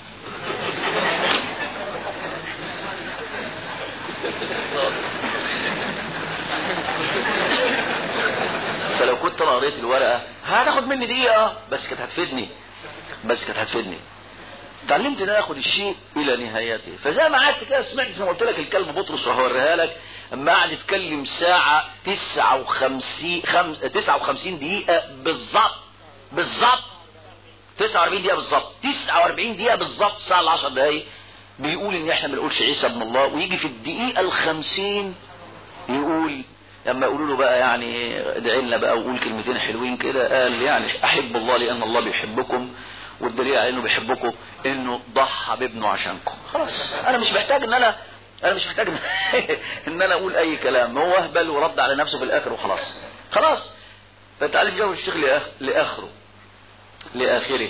فلو كنت انا قريت الورقه هتاخد مني دقيقه بس كانت هتفيدني بس كانت هتفيدني اتعلمت ان انا اخد الشيء الى نهايته فزي ما قعدت كده سمعت زي ما قلت لك الكلب بطرس وهوريها لك اما قعد يتكلم ساعه 59 خم... 59 دقيقه بالظبط بالظبط 49 دقيقه بالظبط 49 دقيقه بالظبط ساعه ل 10 دقائق بيقول ان احنا ما نقولش عيسى ابن الله ويجي في الدقيقه ال 50 يقول لما يقولوا له بقى يعني ادعي لنا بقى وقول كلمتين حلوين كده قال يعني احب الله لان الله بيحبكم والدليل على انه بيحبكم انه ضحى بابنه عشانكم خلاص انا مش محتاج ان انا انا مش محتاج ان انا اقول اي كلام هو اهبل ورد على نفسه في الاخر وخلاص خلاص فتعالى جاوب الشيخ لآخ... لاخره لاخره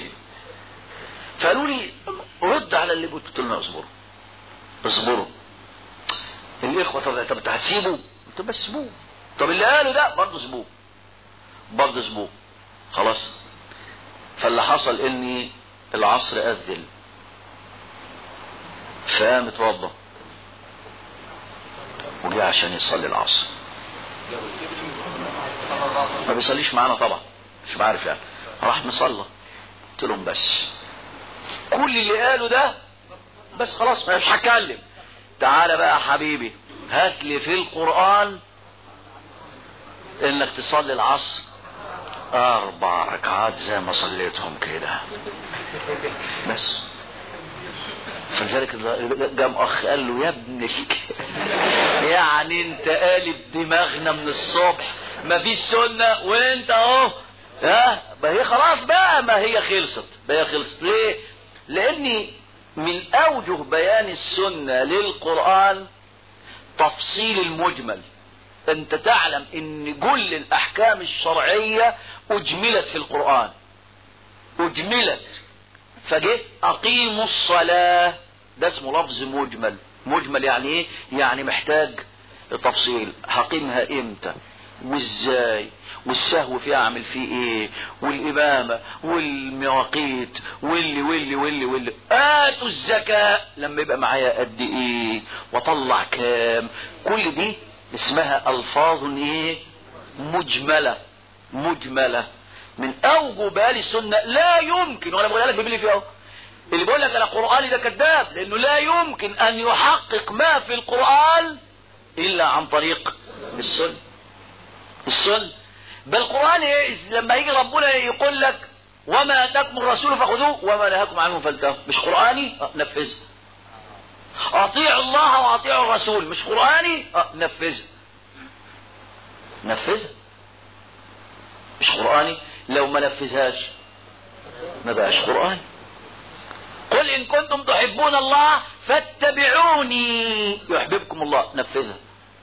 فقالوا لي رد على اللي قلت قلت لنا اصبروا اصبروا الاخوه طب طب انت هتسيبه طب بس سيبوه طب اللي قاله ده برضه سيبوه برضه سيبوه خلاص فاللي حصل اني العصر اذن فقام اتوضى وجه عشان يصلي العصر ما بيصليش معانا طبعا مش عارف يعني راح مصلى قلت لهم بس كل اللي قاله ده بس خلاص مش هتكلم تعالى بقى يا حبيبي هات لي في القرآن انك تصلي العصر اربع ركعات زي ما صليتهم كده بس فلذلك قام اخ قال له يا ابن يعني انت قالب دماغنا من الصبح ما فيش سنه وانت اهو ها ما هي خلاص بقى ما هي خلصت ما هي خلصت ليه لاني من اوجه بيان السنه للقران تفصيل المجمل انت تعلم ان كل الاحكام الشرعيه اجملت في القران اجملت فجه اقيموا الصلاه ده اسمه لفظ مجمل مجمل يعني ايه يعني محتاج تفصيل هقيمها امتى وازاي والسهو فيها اعمل فيه ايه والامامه والمواقيت واللي واللي واللي واللي اتوا الزكاه لما يبقى معايا قد ايه واطلع كام كل دي اسمها الفاظ ايه مجمله مجمله من اوجه بال السنه لا يمكن وانا بقول لك بيبلي فيه اهو اللي بيقول لك انا قراني ده كذاب لانه لا يمكن ان يحقق ما في القران الا عن طريق السنه السنه بل القران إيه؟ لما يجي ربنا يقول لك وما اتاكم الرسول فخذوه وما نهاكم عنه فانتهوا مش قراني أه نفذه اطيعوا الله واطيعوا الرسول مش قراني أه نفذه نفذه مش قراني لو ما نفذهاش ما بقاش قرآن قل إن كنتم تحبون الله فاتبعوني يحببكم الله نفذها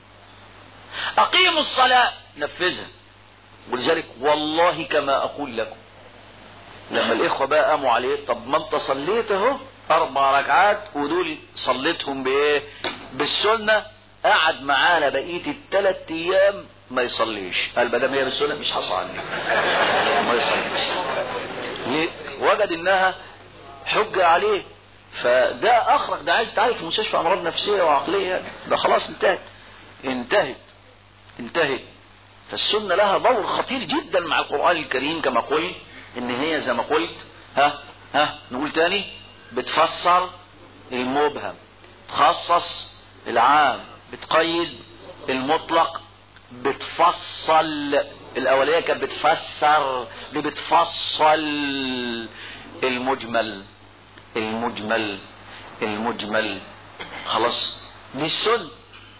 أقيموا الصلاة نفذها ولذلك والله كما أقول لكم لما الإخوة بقى قاموا عليه طب ما أنت صليت أهو أربع ركعات ودول صليتهم بإيه؟ بالسنة قعد معانا بقية الثلاث أيام ما يصليش قال بدل هي بالسنة مش هصلي ما يصليش ليه؟ وجد انها حجة عليه فده اخرج ده عايز يتعالج في مستشفى امراض نفسية وعقلية ده خلاص انتهت انتهت انتهت فالسنة لها دور خطير جدا مع القرآن الكريم كما قلت ان هي زي ما قلت ها ها نقول تاني بتفسر المبهم تخصص العام بتقيد المطلق بتفصل الاوليه كانت بتفسر دي بتفصل المجمل المجمل المجمل خلاص دي السنه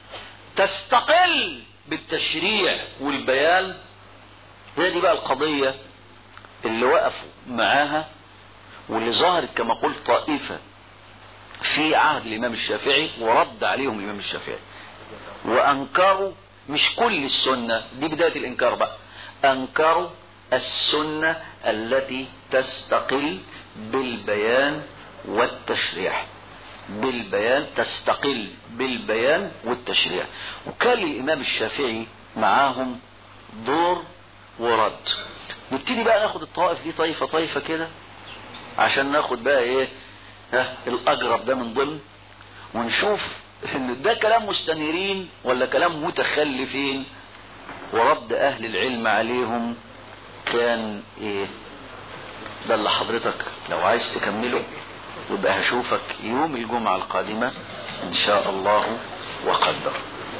تستقل بالتشريع والبيان هي دي بقى القضيه اللي وقفوا معاها واللي ظهرت كما قلت طائفه في عهد الامام الشافعي ورد عليهم الامام الشافعي وانكروا مش كل السنة دي بداية الإنكار بقى أنكروا السنة التي تستقل بالبيان والتشريع بالبيان تستقل بالبيان والتشريع وكان الإمام الشافعي معاهم دور ورد نبتدي بقى ناخد الطوائف دي طائفة طائفة كده عشان ناخد بقى ايه ها الأقرب ده من ضمن ونشوف ان ده كلام مستنيرين ولا كلام متخلفين ورد اهل العلم عليهم كان ايه ده اللي حضرتك لو عايز تكمله يبقى هشوفك يوم الجمعة القادمة ان شاء الله وقدر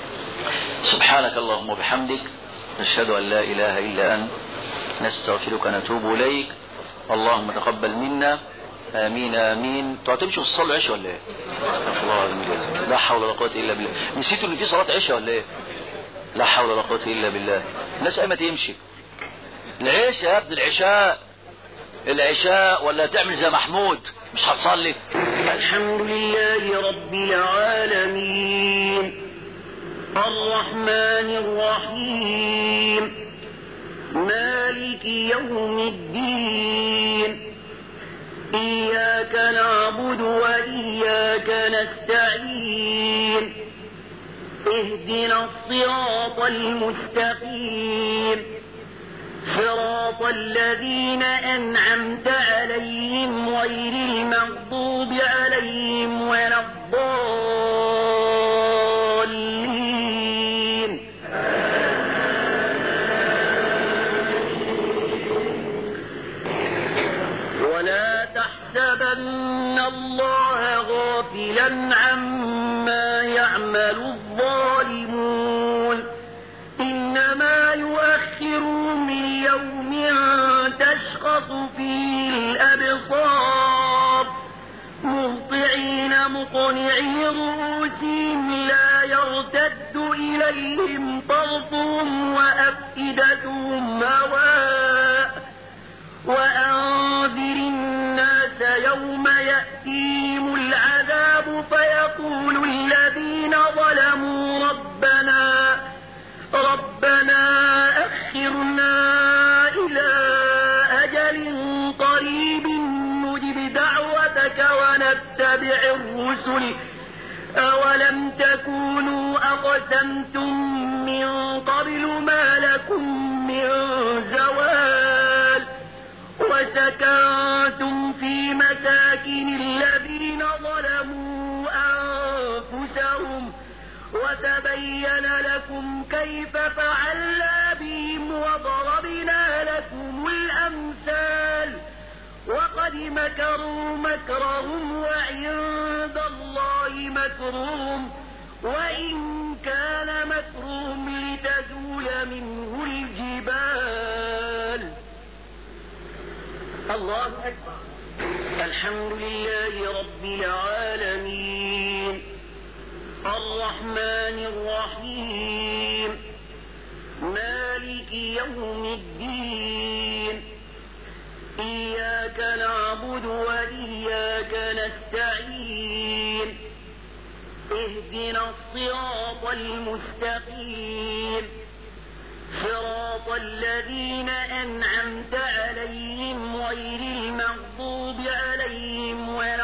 سبحانك اللهم وبحمدك نشهد ان لا اله الا انت نستغفرك ونتوب اليك اللهم تقبل منا امين امين انتوا هتمشوا في الصلاه العشاء ولا ايه؟ الله العظيم لا حول ولا قوه الا بالله نسيتوا ان في صلاه عشاء ولا ايه؟ لا حول ولا قوه الا بالله الناس قايمه تمشي العشاء يا ابن العشاء العشاء ولا تعمل زي محمود مش هتصلي الحمد لله رب العالمين الرحمن الرحيم مالك يوم الدين إياك نعبد وإياك نستعين اهدنا الصراط المستقيم صراط الذين أنعمت عليهم غير المغضوب عليهم ولا الضالين ولا تحسبن الله غافلا عما يعمل الظالمون إنما يؤخرهم ليوم تشخص فيه الأبصار مهطعين مقنعي رؤوسهم لا يرتد إليهم طرفهم وأفئدتهم هواء وأنذر الناس يوم يأتيهم العذاب فيقول الذين ظلموا ربنا ربنا أخرنا إلى أجل قريب نجب دعوتك ونتبع الرسل أولم تكونوا أقسمتم من قبل ما لكم من زوال وسكنتم في مساكن الذين ظلموا أنفسهم وتبين لكم كيف فعلنا بهم وضربنا لكم الأمثال وقد مكروا مكرهم وعند الله مكرهم وإن كان مكرهم لتزول منه الجبال الله أكبر الحمد لله رب العالمين الرحمن الرحيم مالك يوم الدين إياك نعبد وإياك نستعين اهدنا الصراط المستقيم صراط الذين أنعمت عليهم غير المغضوب عليهم ولا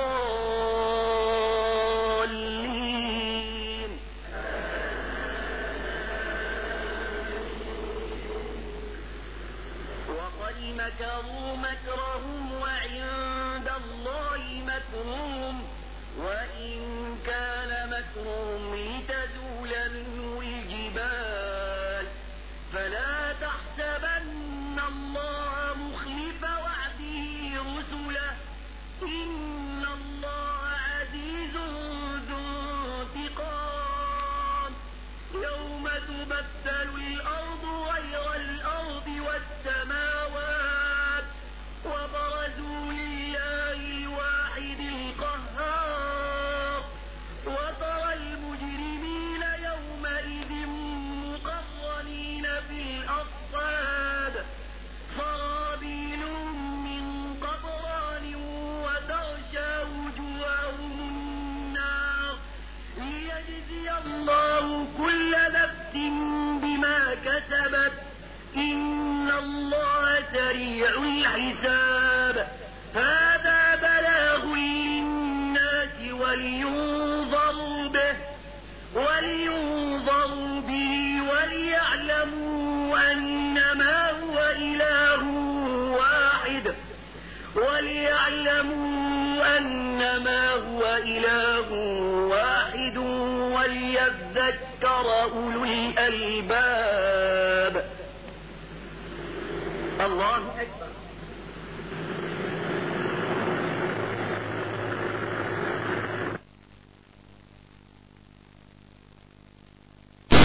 الضالين وقد مكروا مكرهم وعند الله مكرهم وإن كان مكرهم لتزول منه الجبال فلا تحسبن الله مخلف وعده رسله إن الله عزيز ذو انتقام يوم تبدل الأرض غير الأرض والسماوات وبرزوا لله الواحد القهار وترى المجرمين يومئذ مقرنين في الأصفاد سرابيلهم من قطران وتغشى وجوههم النار ليجزي الله كل نفس بما كسبت إن الله سريع الحساب هذا بلاغ للناس ولينظروا به ولينظروا به وليعلموا أنما هو إله واحد وليعلموا أنما هو إله واحد وليذكر أولو الألباب الله